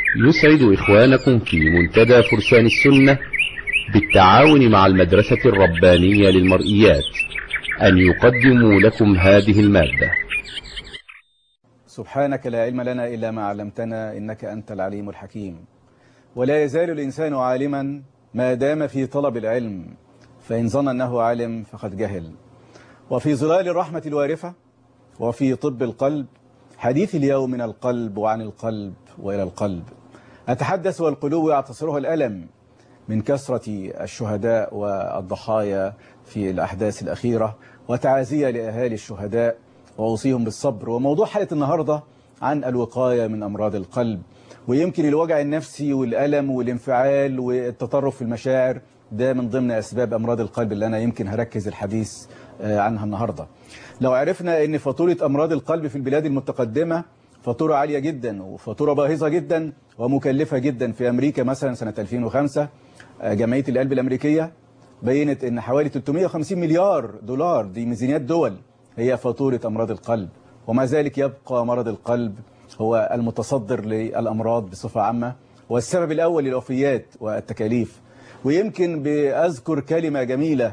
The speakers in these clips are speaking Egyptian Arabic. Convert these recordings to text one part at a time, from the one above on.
يسعد إخوانكم في منتدى فرسان السنة بالتعاون مع المدرسة الربانية للمرئيات أن يقدموا لكم هذه المادة سبحانك لا علم لنا إلا ما علمتنا إنك أنت العليم الحكيم ولا يزال الإنسان عالما ما دام في طلب العلم فإن ظن أنه عالم فقد جهل وفي ظلال الرحمة الوارفة وفي طب القلب حديث اليوم من القلب وعن القلب وإلى القلب أتحدث والقلوب يعتصرها الألم من كثرة الشهداء والضحايا في الأحداث الأخيرة وتعازية لأهالي الشهداء وأوصيهم بالصبر وموضوع حلقة النهاردة عن الوقاية من أمراض القلب ويمكن الوجع النفسي والألم والانفعال والتطرف في المشاعر ده من ضمن أسباب أمراض القلب اللي أنا يمكن هركز الحديث عنها النهاردة لو عرفنا أن فاتورة أمراض القلب في البلاد المتقدمة فاتورة عالية جدا وفاتورة باهظة جدا ومكلفة جدا في أمريكا مثلا سنة 2005 جمعية القلب الأمريكية بينت أن حوالي 350 مليار دولار دي ميزانيات دول هي فاتورة أمراض القلب ومع ذلك يبقى مرض القلب هو المتصدر للأمراض بصفة عامة والسبب الأول للوفيات والتكاليف ويمكن بأذكر كلمة جميلة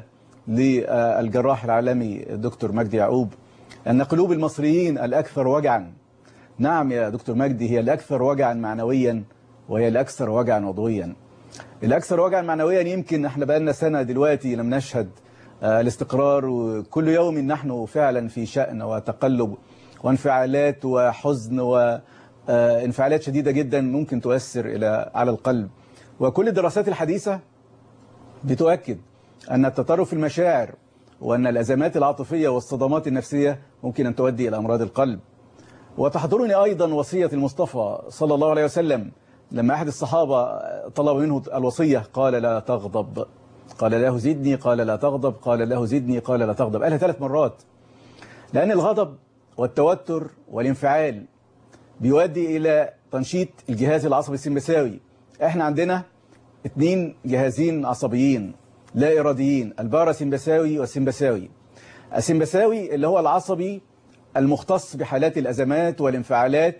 للجراح العالمي دكتور مجدي يعقوب أن قلوب المصريين الأكثر وجعا نعم يا دكتور مجدي هي الأكثر وجعا معنويا وهي الأكثر وجعا عضويا الأكثر وجعا معنويا يمكن احنا بقالنا سنة دلوقتي لم نشهد الاستقرار وكل يوم نحن فعلا في شأن وتقلب وانفعالات وحزن وانفعالات شديدة جدا ممكن تؤثر إلى على القلب وكل الدراسات الحديثة بتؤكد أن التطرف في المشاعر وأن الأزمات العاطفية والصدمات النفسية ممكن أن تؤدي إلى أمراض القلب وتحضرني أيضا وصية المصطفى صلى الله عليه وسلم لما أحد الصحابة طلب منه الوصية قال لا تغضب قال له زدني قال لا تغضب قال له زدني قال لا تغضب قالها ثلاث مرات لأن الغضب والتوتر والانفعال بيؤدي إلى تنشيط الجهاز العصبي السمبثاوي احنا عندنا اثنين جهازين عصبيين لا إراديين الباراسمبثاوي والسمبثاوي السمبثاوي اللي هو العصبي المختص بحالات الأزمات والانفعالات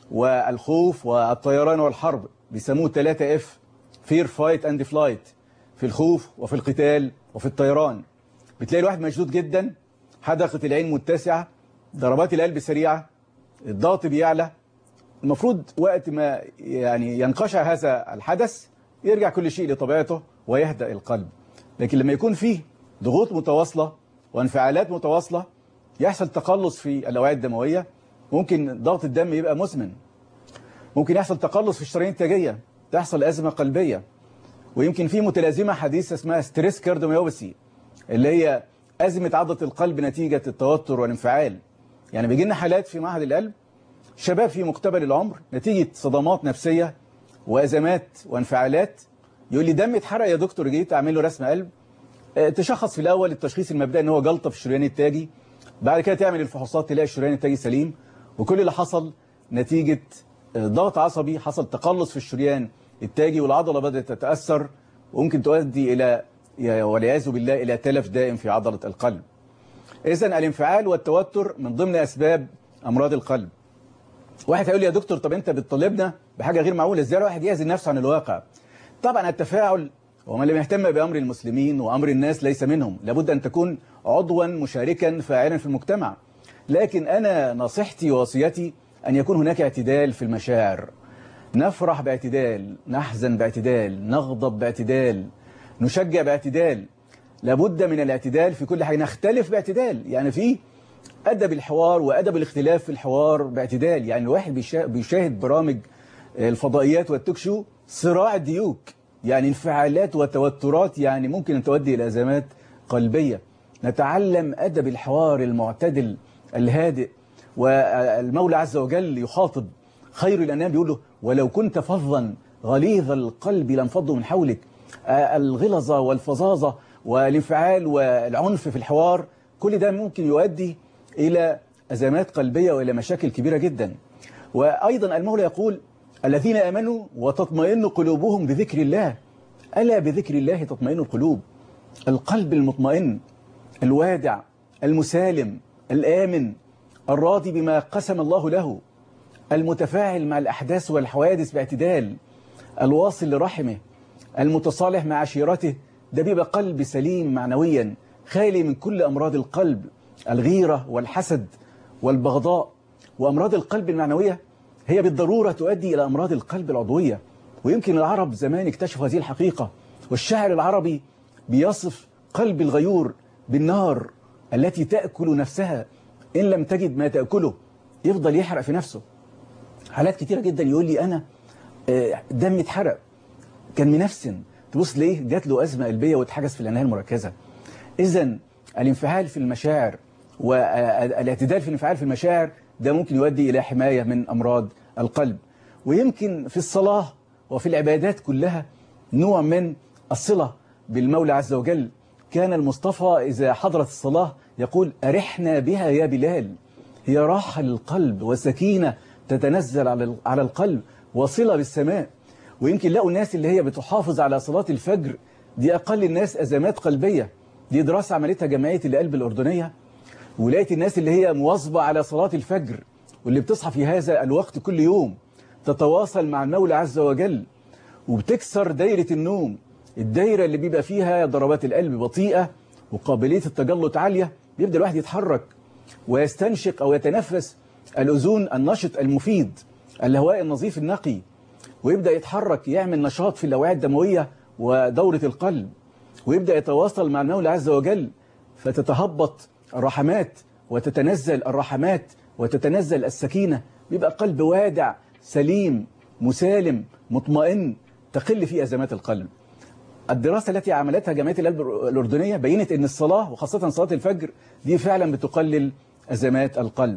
والخوف والطيران والحرب بيسموه 3 اف فير فايت اند فلايت في الخوف وفي القتال وفي الطيران بتلاقي الواحد مشدود جدا حدقة العين متسعة ضربات القلب سريعة الضغط بيعلى المفروض وقت ما يعني ينقشع هذا الحدث يرجع كل شيء لطبيعته ويهدأ القلب لكن لما يكون فيه ضغوط متواصلة وانفعالات متواصلة يحصل تقلص في الأوعية الدموية ممكن ضغط الدم يبقى مزمن ممكن يحصل تقلص في الشرايين التاجية تحصل أزمة قلبية ويمكن في متلازمة حديثة اسمها ستريس كارديوميوباثي اللي هي أزمة عضلة القلب نتيجة التوتر والانفعال يعني بيجي لنا حالات في معهد القلب شباب في مقتبل العمر نتيجة صدمات نفسية وأزمات وانفعالات يقول لي دم اتحرق يا دكتور جيت أعمل له رسم قلب تشخص في الأول التشخيص المبدئي ان هو جلطة في الشريان التاجي بعد كده تعمل الفحوصات تلاقي الشريان التاجي سليم وكل اللي حصل نتيجة ضغط عصبي حصل تقلص في الشريان التاجي والعضلة بدأت تتأثر وممكن تؤدي إلى والعياذ بالله إلى تلف دائم في عضلة القلب إذا الانفعال والتوتر من ضمن أسباب أمراض القلب واحد هيقول لي يا دكتور طب أنت بتطالبنا بحاجة غير معقولة إزاي الواحد يعزل نفسه عن الواقع طبعا التفاعل ومن لم يهتم بأمر المسلمين وأمر الناس ليس منهم لابد أن تكون عضوا مشاركا فاعلا في المجتمع لكن أنا نصيحتي ووصيتي أن يكون هناك اعتدال في المشاعر نفرح باعتدال نحزن باعتدال نغضب باعتدال نشجع باعتدال لابد من الاعتدال في كل حاجة نختلف باعتدال يعني في أدب الحوار وأدب الاختلاف في الحوار باعتدال يعني الواحد بيشاهد برامج الفضائيات والتوكشو صراع الديوك يعني انفعالات وتوترات يعني ممكن أن تؤدي إلى أزمات قلبية نتعلم أدب الحوار المعتدل الهادئ والمولى عز وجل يخاطب خير الأنام بيقول له ولو كنت فظا غليظ القلب لانفضوا من حولك الغلظة والفظاظة والانفعال والعنف في الحوار كل ده ممكن يؤدي إلى أزمات قلبية وإلى مشاكل كبيرة جدا وأيضا المولى يقول الذين آمنوا وتطمئن قلوبهم بذكر الله ألا بذكر الله تطمئن القلوب القلب المطمئن الوادع المسالم الآمن الراضي بما قسم الله له المتفاعل مع الأحداث والحوادث باعتدال الواصل لرحمه المتصالح مع عشيرته ده بيبقى قلب سليم معنويا خالي من كل أمراض القلب الغيرة والحسد والبغضاء وأمراض القلب المعنوية هي بالضرورة تؤدي إلى أمراض القلب العضوية ويمكن العرب زمان اكتشفوا هذه الحقيقة والشاعر العربي بيصف قلب الغيور بالنار التي تأكل نفسها إن لم تجد ما تأكله يفضل يحرق في نفسه حالات كتيرة جدا يقول لي أنا دمي اتحرق كان منفسن تبص ليه جات له أزمة قلبية واتحجز في العناية المركزة إذا الانفعال في المشاعر والاعتدال في الانفعال في المشاعر ده ممكن يؤدي إلى حماية من أمراض القلب ويمكن في الصلاة وفي العبادات كلها نوع من الصلة بالمولى عز وجل كان المصطفى إذا حضرت الصلاة يقول أرحنا بها يا بلال هي راحة للقلب وسكينة تتنزل على القلب وصلة بالسماء ويمكن لقوا الناس اللي هي بتحافظ على صلاة الفجر دي أقل الناس أزمات قلبية دي دراسة عملتها جمعية القلب الأردنية ولقيت الناس اللي هي مواظبة على صلاة الفجر واللي بتصحى في هذا الوقت كل يوم تتواصل مع المولى عز وجل وبتكسر دايرة النوم الدايرة اللي بيبقى فيها ضربات القلب بطيئة وقابلية التجلط عالية بيبدأ الواحد يتحرك ويستنشق أو يتنفس الأذون النشط المفيد الهواء النظيف النقي ويبدأ يتحرك يعمل نشاط في الأوعية الدموية ودورة القلب ويبدأ يتواصل مع المولى عز وجل فتتهبط الرحمات وتتنزل الرحمات وتتنزل السكينة بيبقى قلب وادع سليم مسالم مطمئن تقل فيه أزمات القلب الدراسة التي عملتها جمعية القلب الأردنية بينت أن الصلاة وخاصة صلاة الفجر دي فعلا بتقلل أزمات القلب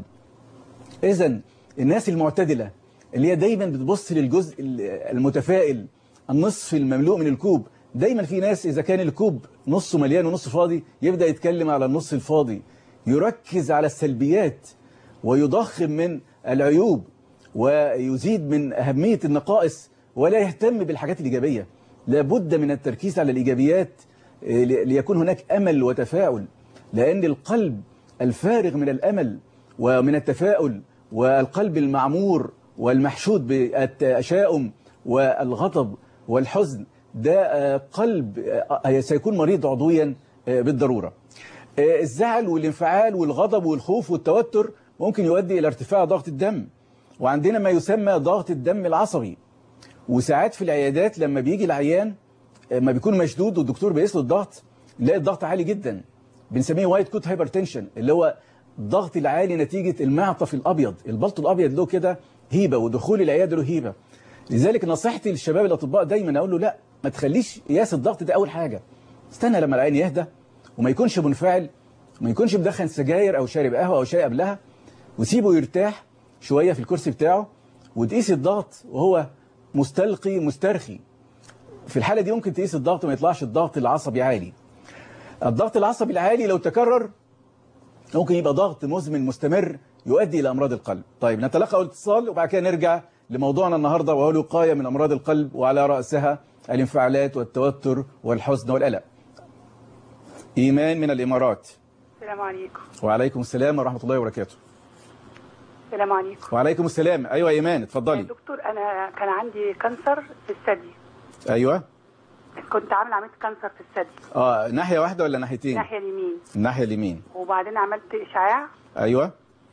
إذا الناس المعتدلة اللي هي دايما بتبص للجزء المتفائل النصف المملوء من الكوب دايما في ناس إذا كان الكوب نصه مليان ونصه فاضي يبدأ يتكلم على النص الفاضي يركز على السلبيات ويضخم من العيوب ويزيد من أهمية النقائص ولا يهتم بالحاجات الإيجابية لابد من التركيز على الإيجابيات ليكون هناك أمل وتفاؤل لأن القلب الفارغ من الأمل ومن التفاؤل والقلب المعمور والمحشود بالتشاؤم والغضب والحزن ده قلب سيكون مريض عضويا بالضرورة الزعل والانفعال والغضب والخوف والتوتر ممكن يؤدي إلى ارتفاع ضغط الدم وعندنا ما يسمى ضغط الدم العصبي وساعات في العيادات لما بيجي العيان ما بيكون مشدود والدكتور بيقيس له الضغط نلاقي الضغط عالي جدا بنسميه وايت كوت هايبرتنشن اللي هو الضغط العالي نتيجة المعطف الأبيض البلط الأبيض له كده هيبة ودخول العيادة له هيبة لذلك نصيحتي للشباب الأطباء دايما أقول له لا ما تخليش قياس الضغط ده أول حاجة استنى لما العين يهدى وما يكونش منفعل وما يكونش مدخن سجاير أو شارب قهوة أو شاي قبلها وسيبه يرتاح شوية في الكرسي بتاعه وتقيس الضغط وهو مستلقي مسترخي في الحالة دي ممكن تقيس الضغط وما يطلعش الضغط العصبي عالي الضغط العصبي العالي لو تكرر ممكن يبقى ضغط مزمن مستمر يؤدي إلى أمراض القلب طيب نتلقى الاتصال وبعد كده نرجع لموضوعنا النهاردة وهو الوقاية من أمراض القلب وعلى رأسها الانفعالات والتوتر والحزن والقلق إيمان من الإمارات السلام عليكم وعليكم السلام ورحمة الله وبركاته السلام عليكم وعليكم السلام أيوة إيمان اتفضلي دكتور أنا كان عندي كانسر في الثدي أيوة كنت عامل عملية كانسر في الثدي اه ناحية واحدة ولا ناحيتين الناحية اليمين الناحية اليمين وبعدين عملت إشعاع أيوة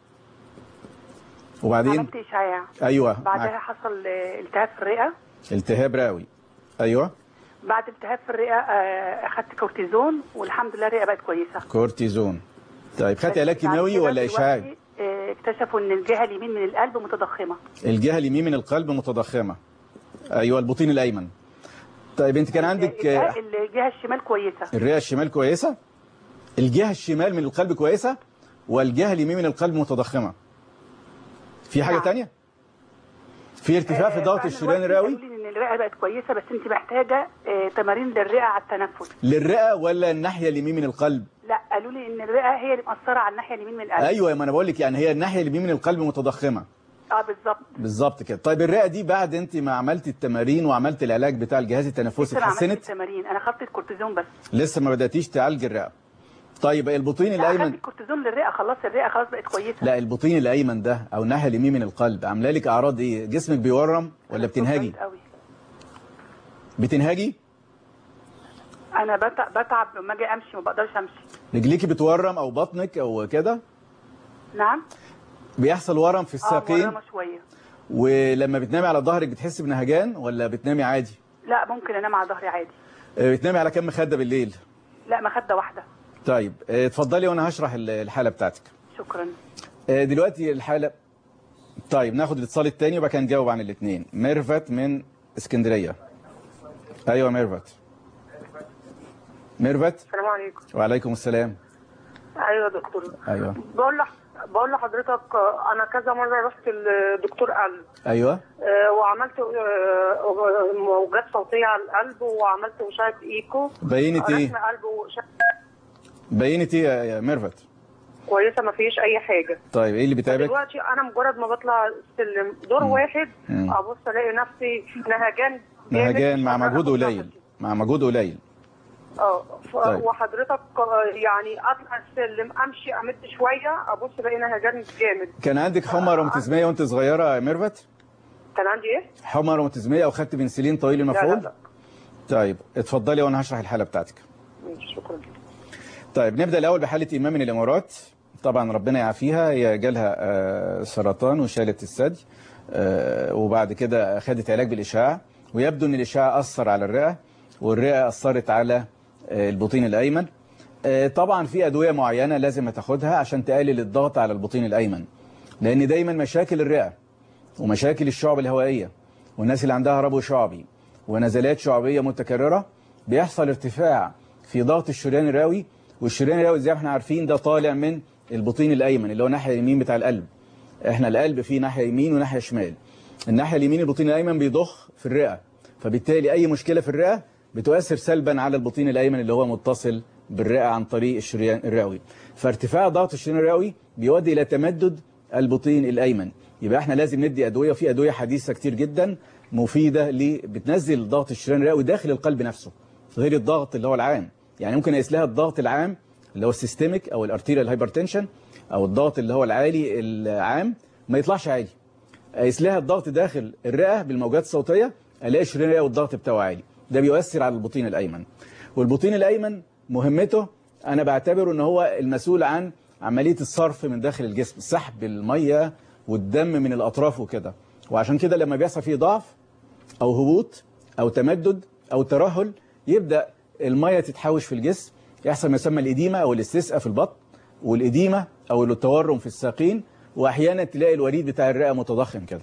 وبعدين عملت إشعاع أيوة بعدها معاك. حصل آه، التهاب في الرئة التهاب رئوي أيوة بعد التهاب في الرئة آه، أخدت كورتيزون والحمد لله الرئة بقت كويسة كورتيزون طيب خدت علاج بس بعد كيماوي كده ولا دلوقتي، إشعاعي آه، اكتشفوا إن الجهة اليمين من القلب متضخمة الجهة اليمين من القلب متضخمة أيوة البطين الأيمن طيب أنت كان عندك آه، الجهة الجهة الشمال كويسة الرئة الشمال كويسة الجهة الشمال من القلب كويسة والجهة اليمين من القلب متضخمة في حاجة نعم. تانية في ارتفاع في آه، ضغط فأنا الشريان دلوقتي الرئوي قالوا لي إن الرئة بقت كويسة بس أنت محتاجة آه، تمارين للرئة على التنفس للرئة ولا الناحية اليمين من القلب لا قالوا لي ان الرئه هي اللي مأثره على الناحيه اليمين من القلب ايوه ما انا بقول لك يعني هي الناحية اليمين من القلب متضخمة اه بالظبط بالظبط كده طيب الرئة دي بعد انت ما عملت التمارين وعملت العلاج بتاع الجهاز التنفسي لسه ما عملتش اتحسنت التمارين انا خدت الكورتيزون بس لسه ما بدأتيش تعالج الرئة طيب البطين لا اخدت الايمن الكورتيزون للرئه خلاص الرئه خلاص بقت كويسه لا البطين الايمن ده او الناحيه اليمين من القلب عامله لك اعراض ايه جسمك بيورم ولا بتنهجي قوي. بتنهجي انا بتع- بتعب لما اجي امشي ما بقدرش امشي رجليكي بتورم او بطنك او كده نعم بيحصل ورم في اه الساقين مورمه شويه ولما بتنامي على ظهرك بتحسي بنهجان ولا بتنامي عادي لا ممكن انام على ظهري عادي آه، بتنامي على كم مخده بالليل لا مخده واحده طيب آه، اتفضلي وانا هشرح ال- الحاله بتاعتك شكرا آه، دلوقتي الحاله طيب ناخد الاتصال الثاني وبعد كده نجاوب عن الاثنين ميرفت من اسكندريه ايوه ميرفت ميرفت السلام عليكم وعليكم السلام ايوه يا دكتور ايوه بقول لح... بقول لحضرتك آه، انا كذا مره رحت لدكتور قلب ايوه آه، وعملت آه، موجات صوتيه على القلب وعملت اشعه ايكو بينت ايه رسم قلب واشعه بينت ايه يا- يا ميرفت كويسه ما فيش اي حاجه طيب ايه اللي بيتعبك دلوقتي انا مجرد ما بطلع السلم دور واحد مم. ابص الاقي نفسي نهجان جامد نهجان مع مش قادرة مجهود آخد قليل نفسي. مع مجهود قليل اه ف... طيب. وحضرتك آه، يعني اطلع السلم امشي امد شويه ابص الاقي نهجان جامد كان عندك حمى روماتيزميه وانت صغيره يا ميرفت كان عندي ايه؟ حمى روماتيزميه او خدت بنسلين طويل لا لا المفعول لا طيب اتفضلي وانا هشرح الحاله بتاعتك ماشي، شكرا طيب نبدا الاول بحاله ايمان من الامارات طبعا ربنا يعافيها هي جالها آه، سرطان وشالت الثدي آه، وبعد كده خدت علاج بالاشعاع ويبدو ان الاشعاع اثر على الرئه والرئه اثرت على آه، البطين الايمن آه، طبعا في ادويه معينه لازم تاخدها عشان تقلل الضغط على البطين الايمن لان دايما مشاكل الرئه ومشاكل الشعب الهوائيه والناس اللي عندها ربو شعبي ونزلات شعبيه متكرره بيحصل ارتفاع في ضغط الشريان الرئوي والشريان الرئوي زي ما احنا عارفين ده طالع من البطين الايمن اللي هو الناحيه اليمين بتاع القلب احنا القلب فيه ناحيه يمين وناحيه شمال الناحيه اليمين البطين الايمن بيضخ في الرئه فبالتالي اي مشكله في الرئه بتؤثر سلبا على البطين الايمن اللي هو متصل بالرئه عن طريق الشريان الرئوي فارتفاع ضغط الشريان الرئوي بيؤدي الى تمدد البطين الايمن يبقى احنا لازم ندي ادويه وفي ادويه حديثه كتير جدا مفيده ل بتنزل ضغط الشريان الرئوي داخل القلب نفسه غير الضغط اللي هو العام يعني ممكن اقيس لها الضغط العام اللي هو السيستميك او الارتيريال هايبرتنشن او الضغط اللي هو العالي العام ما يطلعش عالي اقيس لها الضغط داخل الرئه بالموجات الصوتيه الاقي الشريان الرئوي والضغط بتاعه عالي ده بيؤثر على البطين الايمن والبطين الايمن مهمته انا بعتبره ان هو المسؤول عن عمليه الصرف من داخل الجسم سحب الميه والدم من الاطراف وكده وعشان كده لما بيحصل فيه ضعف او هبوط او تمدد او ترهل يبدا الميه تتحوش في الجسم يحصل ما يسمى الاديمه او الاستسقاء في البطن والاديمه او التورم في الساقين واحيانا تلاقي الوريد بتاع الرئه متضخم كده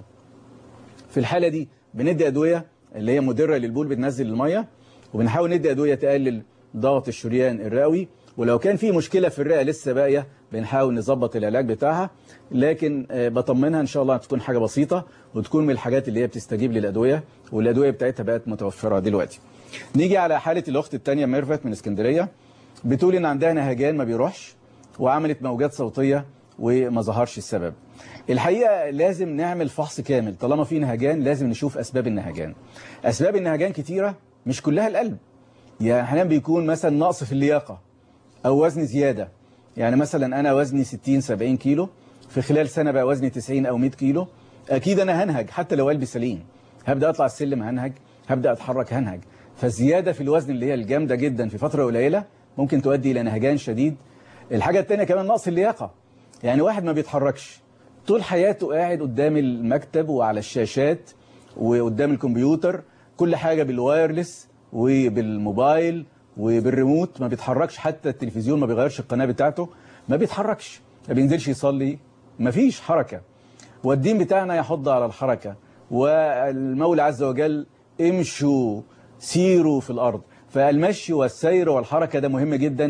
في الحاله دي بندي ادويه اللي هي مدره للبول بتنزل الميه وبنحاول ندي ادويه تقلل ضغط الشريان الرئوي ولو كان في مشكله في الرئه لسه باقيه بنحاول نظبط العلاج بتاعها لكن آه، بطمنها ان شاء الله تكون حاجه بسيطه وتكون من الحاجات اللي هي بتستجيب للادويه والادويه بتاعتها بقت متوفره دلوقتي نيجي على حاله الاخت الثانيه ميرفت من اسكندريه بتقول ان عندها نهجان ما بيروحش وعملت موجات صوتيه وما ظهرش السبب الحقيقه لازم نعمل فحص كامل طالما في نهجان لازم نشوف اسباب النهجان اسباب النهجان كتيره مش كلها القلب يعني احيانا بيكون مثلا نقص في اللياقه او وزن زياده يعني مثلا انا وزني 60 70 كيلو في خلال سنه بقى وزني 90 او 100 كيلو اكيد انا هنهج حتى لو قلبي سليم هبدا اطلع السلم هنهج هبدا اتحرك هنهج فالزياده في الوزن اللي هي الجامده جدا في فتره قليله ممكن تؤدي الى نهجان شديد الحاجه الثانيه كمان نقص اللياقه يعني واحد ما بيتحركش طول حياته قاعد قدام المكتب وعلى الشاشات وقدام الكمبيوتر كل حاجه بالوايرلس وبالموبايل وبالريموت ما بيتحركش حتى التلفزيون ما بيغيرش القناه بتاعته ما بيتحركش ما بينزلش يصلي ما فيش حركه والدين بتاعنا يحض على الحركه والمولى عز وجل امشوا سيروا في الارض فالمشي والسير والحركه ده مهم جدا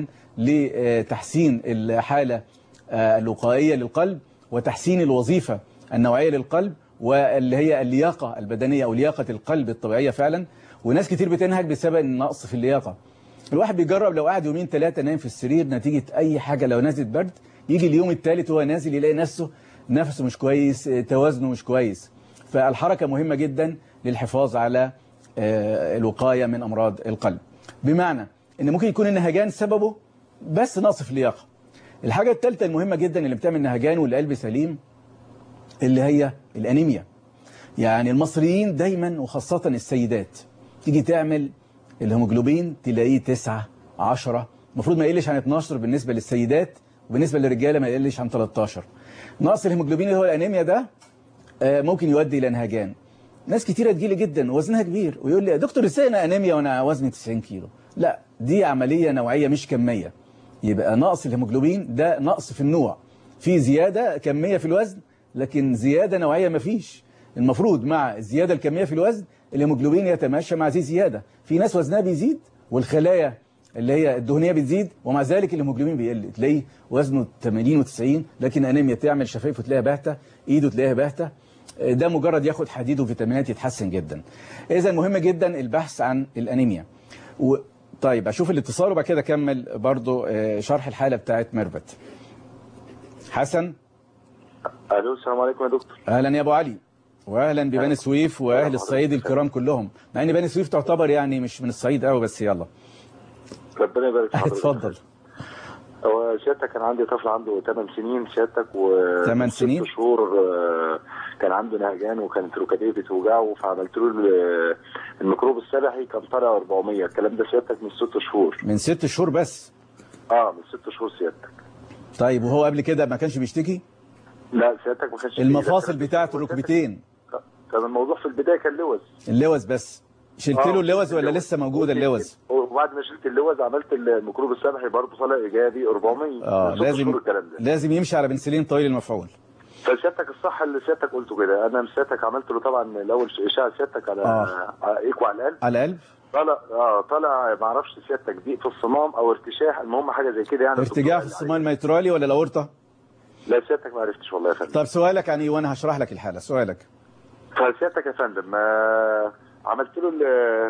لتحسين الحاله آه، الوقائيه للقلب وتحسين الوظيفه النوعيه للقلب واللي هي اللياقه البدنيه او لياقه القلب الطبيعيه فعلا وناس كتير بتنهج بسبب النقص في اللياقه الواحد بيجرب لو قعد يومين ثلاثه نايم في السرير نتيجه اي حاجه لو نزلت برد يجي اليوم الثالث وهو نازل يلاقي نفسه نفسه مش كويس آه، توازنه مش كويس فالحركه مهمه جدا للحفاظ على آه، الوقايه من امراض القلب بمعنى ان ممكن يكون النهجان سببه بس نقص في اللياقه الحاجه الثالثه المهمه جدا اللي بتعمل نهجان والقلب سليم اللي هي الانيميا يعني المصريين دايما وخاصه السيدات تيجي تعمل الهيموجلوبين تلاقيه 9 10 المفروض ما يقلش عن 12 بالنسبه للسيدات وبالنسبه للرجاله ما يقلش عن 13 نقص الهيموجلوبين اللي هو الانيميا ده آه، ممكن يؤدي الى نهجان ناس كتيره تجيلي جدا وزنها كبير ويقول لي يا دكتور ازاي انا انيميا وانا وزني 90 كيلو لا دي عمليه نوعيه مش كميه يبقى نقص الهيموجلوبين ده نقص في النوع في زياده كميه في الوزن لكن زياده نوعيه مفيش المفروض مع الزياده الكميه في الوزن الهيموجلوبين يتماشى مع هذه الزياده في ناس وزنها بيزيد والخلايا اللي هي الدهنيه بتزيد ومع ذلك الهيموجلوبين بيقل تلاقيه وزنه 80 و90 لكن انيميا تعمل شفايفه تلاقيها باهته ايده تلاقيها باهته ده مجرد ياخد حديد وفيتامينات يتحسن جدا اذا مهم جدا البحث عن الانيميا و... طيب اشوف الاتصال وبعد كده اكمل برضو آه، شرح الحاله بتاعت ميرفت حسن الو السلام عليكم يا دكتور اهلا يا ابو علي واهلا ببني سويف واهل الصعيد الكرام كلهم مع ان بني سويف تعتبر يعني مش من الصعيد قوي بس يلا ربنا يبارك في حضرتك اتفضل هو سيادتك كان عندي طفل عنده 8 سنين سيادتك و تمن ست سنين؟ شهور آه، كان عنده نهجان وكانت ركبيه بتوجعه فعملت له ال- الميكروب السبحي كان طالع 400 الكلام ده سيادتك من ست شهور من ست شهور بس اه من ست شهور سيادتك طيب وهو قبل كده ما كانش بيشتكي لا سيادتك ما كانش فيه. المفاصل ده كان- بتاعت الركبتين كان الموضوع في البدايه كان لوز اللوز بس شلت له آه، اللوز ولا اللوز. لسه موجود اللوز وبعد ما شلت اللوز عملت الميكروب السبحي برضه طالع ايجابي 400 اه من ست لازم شهور الكلام ده لازم يمشي على بنسلين طويل المفعول فسيادتك الصح اللي سيادتك قلته كده انا سيادتك عملت له طبعا الاول اشعه سيادتك على آه. على ايكو على القلب على القلب طلع اه طلع ما اعرفش سيادتك ضيق في الصمام او ارتشاح المهم حاجه زي كده يعني ارتجاع في الصمام الميترالي ولا الاورطه لا سيادتك ما عرفتش والله يا فندم طب سؤالك عن ايه وانا هشرح لك الحاله سؤالك فسيادتك يا فندم آه، عملت له ال-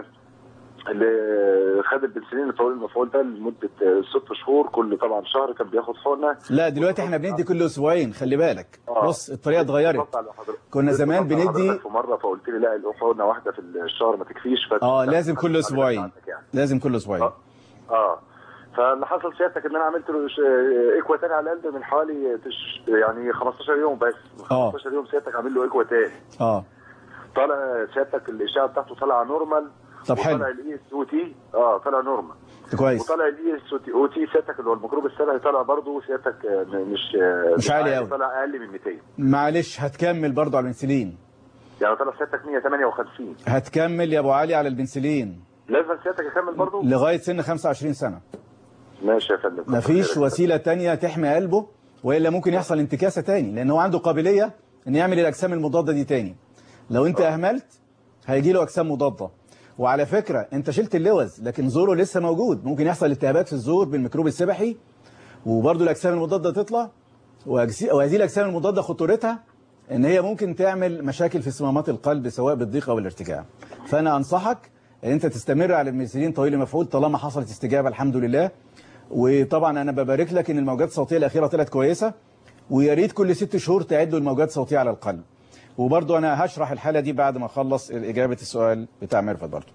اللي خد البنسلين الفوق المفعول ده لمده آه، ست شهور كل طبعا شهر كان بياخد حقنه لا دلوقتي احنا بندي كل اسبوعين خلي بالك آه. بص الطريقه اتغيرت اتفضل على حضرتك. كنا زمان اتفضل على بندي- حضرتك في مره فقلت لي لا الحقنه واحده في الشهر ما تكفيش فت- اه لازم كل اسبوعين عندك يعني. لازم كل اسبوعين اه اه فاللي حصل سيادتك ان انا عملت له ش- اكوا تاني على القلب من حوالي تش يعني 15 يوم بس آه. 15 يوم سيادتك عامل له اكوا تاني اه طالع سيادتك الاشعه بتاعته طالعه نورمال طب حلو. طالع الاي اس او تي اه طالع نورمال كويس وطالع الاي اس او تي سيادتك اللي هو الميكروب السبعي طالع برضه سيادتك آه، م- مش آه، مش عالي أوي. طالع اقل من 200 معلش هتكمل برضو على البنسلين يعني طالع سيادتك 158 هتكمل يا ابو علي على البنسلين لازم سيادتك اكمل برضه لغايه سن 25 سنه ماشي يا فندم مفيش وسيله تانية تحمي قلبه والا ممكن يحصل انتكاسه تاني لان هو عنده قابليه ان يعمل الاجسام المضاده دي تاني لو انت اهملت هيجي له اجسام مضاده وعلى فكره انت شلت اللوز لكن زوره لسه موجود ممكن يحصل التهابات في الزور بالميكروب السبحي وبرضه الاجسام المضاده تطلع وأجس- وهذه الاجسام المضاده خطورتها ان هي ممكن تعمل مشاكل في صمامات القلب سواء بالضيق او الارتجاع فانا انصحك ان انت تستمر على الميثيلين طويل المفعول طالما حصلت استجابه الحمد لله وطبعا انا ببارك لك ان الموجات الصوتيه الاخيره طلعت كويسه ويا ريت كل ست شهور تعد له الموجات الصوتيه على القلب وبرضو انا هشرح الحاله دي بعد ما اخلص اجابه السؤال بتاع ميرفت برضو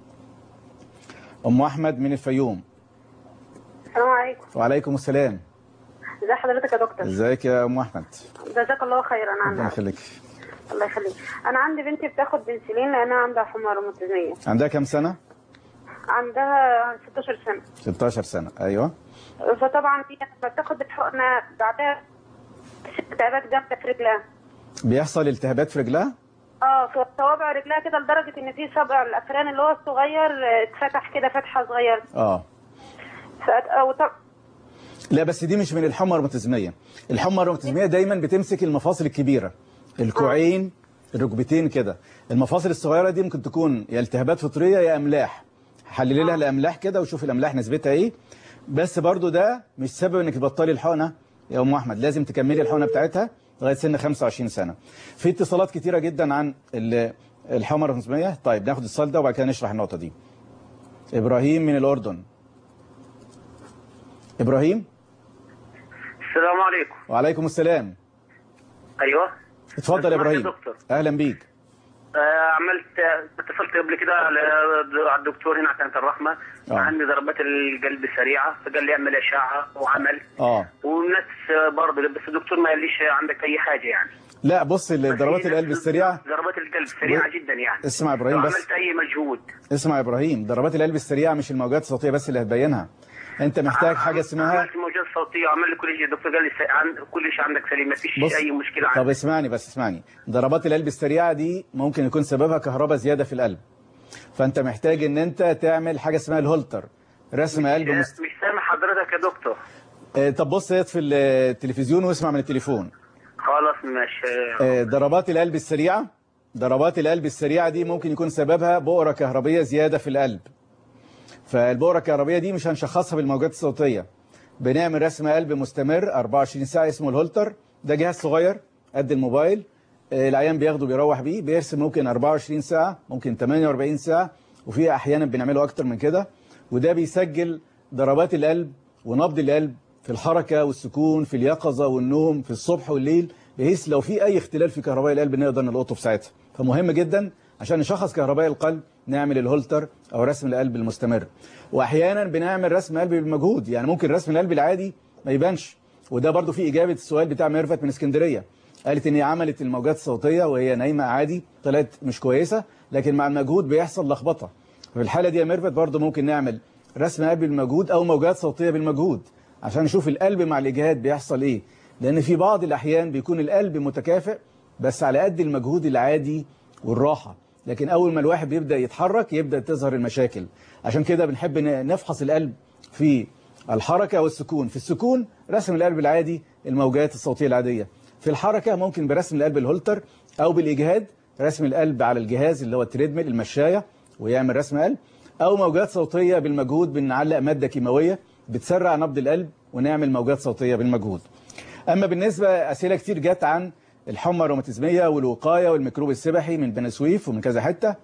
ام احمد من الفيوم السلام عليكم وعليكم السلام ازي حضرتك يا دكتور ازيك يا ام احمد جزاك الله خيرا ربنا عنك يخليك الله يخليك انا عندي بنتي بتاخد بنسلين لانها عندها حمى روماتيزميه عندها كام سنه عندها 16 سنه 16 سنه ايوه فطبعا هي لما بتاخد الحقنه بعدها تعبات جامده في رجلها بيحصل التهابات في رجلها اه في صوابع رجلها كده لدرجه ان في صابع الافران اللي هو الصغير آه، اتفتح كده فتحه صغيره اه فأت... أو طب... لا بس دي مش من الحمى الروماتيزميه الحمى الروماتيزميه دايما بتمسك المفاصل الكبيره الكوعين الركبتين كده المفاصل الصغيره دي ممكن تكون يا التهابات فطريه يا املاح حللي لها الاملاح كده وشوف الاملاح نسبتها ايه بس برضو ده مش سبب انك تبطلي الحقنه يا ام احمد لازم تكملي الحقنه بتاعتها لغايه سن 25 سنه في اتصالات كتيره جدا عن ال- الحمى الروماتيزميه طيب ناخد الاتصال ده وبعد كده نشرح النقطه دي ابراهيم من الاردن ابراهيم السلام عليكم وعليكم السلام ايوه اتفضل يا لو سمحت يا ابراهيم دكتور. اهلا بيك آه، عملت اتصلت قبل كده على على الدكتور هنا كانت الرحمه آه. عندي ضربات القلب سريعه فقال لي اعمل اشعه وعمل اه والناس برضه بس الدكتور ما قاليش عندك اي حاجه يعني لا بص ضربات القلب السريعه ضربات القلب سريعه جدا يعني اسمع يا إبراهيم لو بس. عملت اي مجهود اسمع يا ابراهيم ضربات القلب السريعه مش الموجات الصوتيه بس اللي هتبينها انت محتاج حاجه اسمها عملت موجات صوتيه وعمل لي كل شيء الدكتور قال لي س- عن كل شيء عندك سليم ما فيش بص اي مشكله طب عندك اسمعني بس اسمعني ضربات القلب السريعه دي ممكن يكون سببها كهرباء زياده في القلب فانت محتاج ان انت تعمل حاجه اسمها الهولتر رسم قلب مست... مش سامع حضرتك يا دكتور آه، طب بص اطفي التلفزيون واسمع من التليفون خلاص ماشي آه، ضربات القلب السريعة ضربات القلب السريعة دي ممكن يكون سببها بؤرة كهربية زيادة في القلب فالبؤرة الكهربية دي مش هنشخصها بالموجات الصوتية بنعمل رسم قلب مستمر 24 ساعة اسمه الهولتر ده جهاز صغير قد الموبايل آه، العيان بياخده بيروح بيه بيرسم ممكن 24 ساعة ممكن 48 ساعة وفي أحيانا بنعمله أكتر من كده وده بيسجل ضربات القلب ونبض القلب في الحركة والسكون في اليقظة والنوم في الصبح والليل بحيث لو في أي اختلال في كهرباء القلب نقدر نلقطه في ساعتها فمهم جدا عشان نشخص كهرباء القلب نعمل الهولتر أو رسم القلب المستمر وأحيانا بنعمل رسم قلب بالمجهود يعني ممكن رسم القلب العادي ما يبانش وده برضو في إجابة السؤال بتاع ميرفت من اسكندرية قالت ان هي عملت الموجات الصوتية وهي نايمة عادي طلعت مش كويسة لكن مع المجهود بيحصل لخبطة في الحالة دي يا ميرفت برضو ممكن نعمل رسم قلب بالمجهود او موجات صوتية بالمجهود عشان نشوف القلب مع الاجهاد بيحصل ايه لان في بعض الاحيان بيكون القلب متكافئ بس على قد المجهود العادي والراحة لكن اول ما الواحد بيبدأ يتحرك يبدأ تظهر المشاكل عشان كده بنحب ن- نفحص القلب في الحركة والسكون في السكون رسم القلب العادي الموجات الصوتية العادية في الحركة ممكن برسم القلب الهولتر أو بالإجهاد رسم القلب على الجهاز اللي هو التريدميل المشاية ويعمل رسم قلب أو موجات صوتية بالمجهود بنعلق مادة كيماوية بتسرع نبض القلب ونعمل موجات صوتية بالمجهود أما بالنسبة أسئلة كتير جت عن الحمى الروماتيزمية والوقاية والميكروب السبحي من بني سويف ومن كذا حتة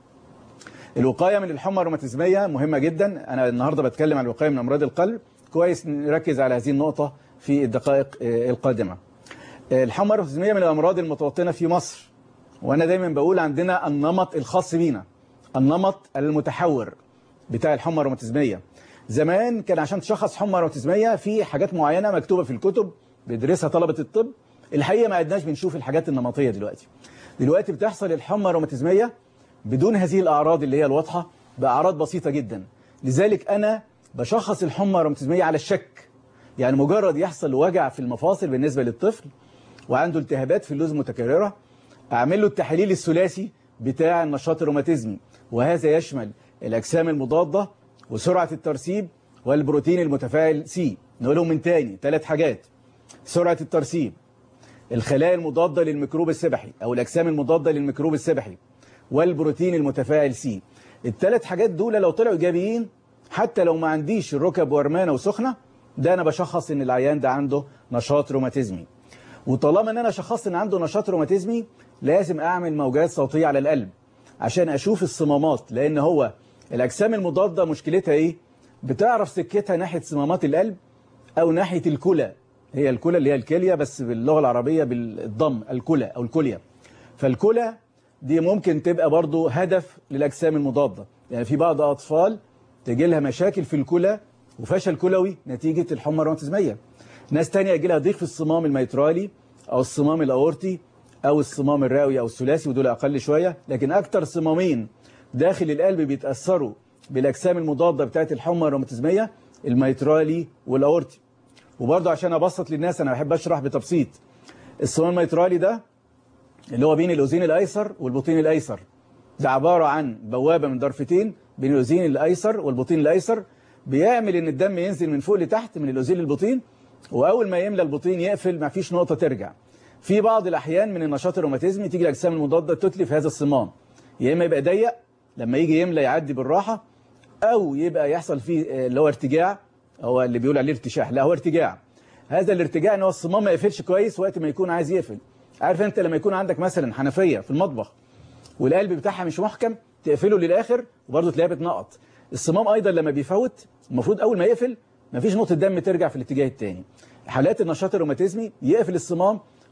الوقاية من الحمى الروماتيزمية مهمة جدا أنا النهاردة بتكلم عن الوقاية من أمراض القلب كويس نركز على هذه النقطة في الدقائق آه، القادمة آه، الحمى الروماتيزمية من الأمراض المتوطنة في مصر وأنا دايما بقول عندنا النمط الخاص بينا النمط المتحور بتاع الحمى الروماتيزمية زمان كان عشان تشخص حمى روماتيزمية في حاجات معينة مكتوبة في الكتب بيدرسها طلبة الطب الحقيقة ما عدناش بنشوف الحاجات النمطية دلوقتي دلوقتي بتحصل الحمى الروماتيزمية بدون هذه الأعراض اللي هي الواضحة بأعراض بسيطة جدا لذلك أنا بشخص الحمى الروماتيزمية على الشك يعني مجرد يحصل وجع في المفاصل بالنسبة للطفل وعنده التهابات في اللوز متكررة أعمل له التحليل الثلاثي بتاع النشاط الروماتيزمي وهذا يشمل الأجسام المضادة وسرعة الترسيب والبروتين المتفاعل سي نقولهم من تاني ثلاث حاجات سرعة الترسيب الخلايا المضادة للميكروب السبحي أو الأجسام المضادة للميكروب السبحي والبروتين المتفاعل سي الثلاث حاجات دول لو طلعوا إيجابيين حتى لو ما عنديش الركب ورمانة وسخنة ده أنا بشخص إن العيان ده عنده نشاط روماتيزمي وطالما إن أنا شخصت إن عنده نشاط روماتيزمي لازم أعمل موجات صوتية على القلب عشان أشوف الصمامات لأن هو الأجسام المضادة مشكلتها إيه؟ بتعرف سكتها ناحية صمامات القلب أو ناحية الكلى هي الكلى اللي هي الكلية بس باللغة العربية بالضم الكلى أو الكلية فالكلى دي ممكن تبقى برضو هدف للأجسام المضادة يعني في بعض أطفال تجي لها مشاكل في الكلى وفشل كلوي نتيجة الحمى الروماتيزمية ناس تانية يجي لها ضيق في الصمام الميترالي أو الصمام الأورطي أو الصمام الرئوي أو الثلاثي ودول أقل شوية لكن أكتر صمامين داخل القلب بيتأثروا بالأجسام المضادة بتاعت الحمى الروماتيزمية الميترالي والأورطي وبرضه عشان أبسط للناس أنا بحب أشرح بتبسيط الصمام الميترالي ده اللي هو بين الأذين الأيسر والبطين الأيسر ده عبارة عن بوابة من ضرفتين بين الأذين الأيسر والبطين الأيسر بيعمل إن الدم ينزل من فوق لتحت من الأذين للبطين وأول ما يملى البطين يقفل ما فيش نقطة ترجع في بعض الأحيان من النشاط الروماتيزمي تيجي الأجسام المضادة تتلف هذا الصمام يا إما يبقى ضيق لما يجي يملى يعدي بالراحة أو يبقى يحصل فيه آه، اللي هو ارتجاع هو اللي بيقول عليه ارتشاح لا هو ارتجاع هذا الارتجاع ان هو الصمام ما يقفلش كويس وقت ما يكون عايز يقفل عارف انت لما يكون عندك مثلا حنفية في المطبخ والقلب بتاعها مش محكم تقفله للآخر وبرضه تلاقيها بتنقط الصمام أيضا لما بيفوت المفروض أول ما يقفل مفيش نقطة دم ترجع في الاتجاه التاني حالات النشاط الروماتيزمي يقفل الصمام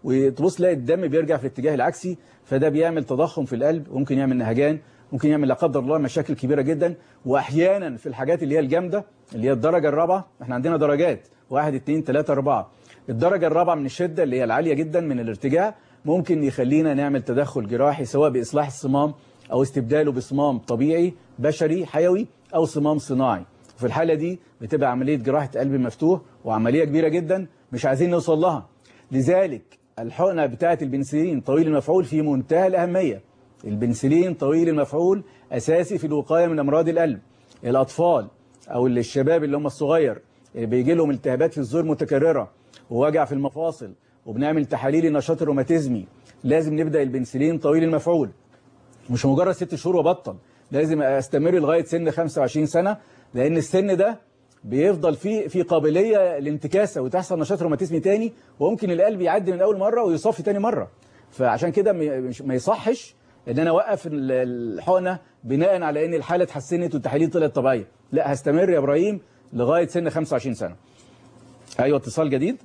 وتبص تلاقي الدم بيرجع في الاتجاه العكسي فده بيعمل تضخم في القلب ممكن يعمل نهجان ممكن يعمل لا قدر الله مشاكل كبيره جدا واحيانا في الحاجات اللي هي الجامده اللي هي الدرجه الرابعه احنا عندنا درجات واحد اتنين تلاته اربعه الدرجه الرابعه من الشده اللي هي العاليه جدا من الارتجاع ممكن يخلينا نعمل تدخل جراحي سواء باصلاح الصمام او استبداله بصمام طبيعي بشري حيوي او صمام صناعي في الحاله دي بتبقى عمليه جراحه قلب مفتوح وعمليه كبيره جدا مش عايزين نوصل لها لذلك الحقنه بتاعه البنسلين طويل المفعول في منتهى الاهميه البنسلين طويل المفعول اساسي في الوقايه من امراض القلب الاطفال او اللي الشباب اللي هم الصغير اللي بيجي لهم التهابات في الزور متكرره ووجع في المفاصل وبنعمل تحاليل النشاط الروماتيزمي لازم نبدا البنسلين طويل المفعول مش مجرد ست شهور وبطل لازم استمر لغايه سن 25 سنه لان السن ده بيفضل فيه في قابليه لانتكاسه وتحصل نشاط روماتيزمي تاني وممكن القلب يعدي من اول مره ويصفي تاني مره فعشان كده م- مش- ما يصحش ان انا اوقف ال- الحقنه بناء على ان الحاله اتحسنت والتحاليل طلعت طبيعيه لا هستمر يا ابراهيم لغايه سن 25 سنه ايوه اتصال جديد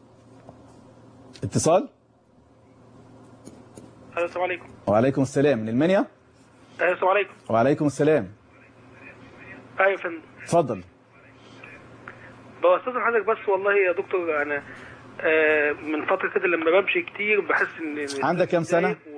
اتصال الو السلام عليكم وعليكم السلام من المنيا ايوه السلام عليكم وعليكم السلام ايوه يا فندم اتفضل بستاذن حضرتك بس والله يا دكتور انا آه، من فتره كده لما بمشي كتير بحس ان عندك كام سنة؟ و...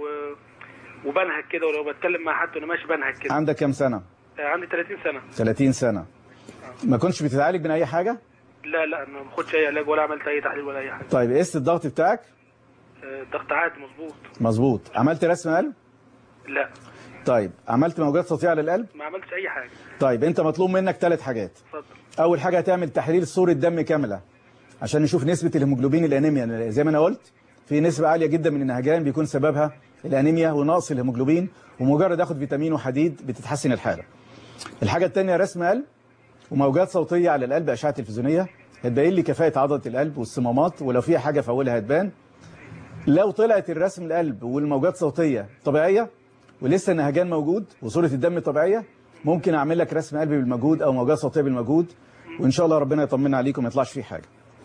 وبنهج كده ولو بتكلم مع حد وانا ماشي بنهج كده عندك كام سنه آه، عندي 30 سنه 30 سنه ما كنتش بتتعالج من اي حاجه لا لا انا ما باخدش اي علاج ولا عملت اي تحليل ولا اي حاجه طيب قست الضغط بتاعك آه، الضغط عادي مظبوط مظبوط عملت رسم قلب لا طيب عملت موجات صوتيه على القلب ما عملتش اي حاجه طيب انت مطلوب منك ثلاث حاجات اتفضل اول حاجه هتعمل تحليل صوره دم كامله عشان نشوف نسبه الهيموجلوبين الانيميا زي ما انا قلت في نسبه عاليه جدا من النهجان بيكون سببها الانيميا ونقص الهيموجلوبين ومجرد اخد فيتامين وحديد بتتحسن الحاله الحاجه الثانيه رسم قلب وموجات صوتيه على القلب اشعه تلفزيونيه هتبين لي كفاءه عضله القلب والصمامات ولو في حاجه في اولها هتبان لو طلعت الرسم القلب والموجات صوتيه طبيعيه ولسه النهجان موجود وصوره الدم طبيعيه ممكن اعمل لك رسم قلب بالمجهود او موجات صوتيه بالمجهود وان شاء الله ربنا يطمنا عليكم ما يطلعش فيه حاجه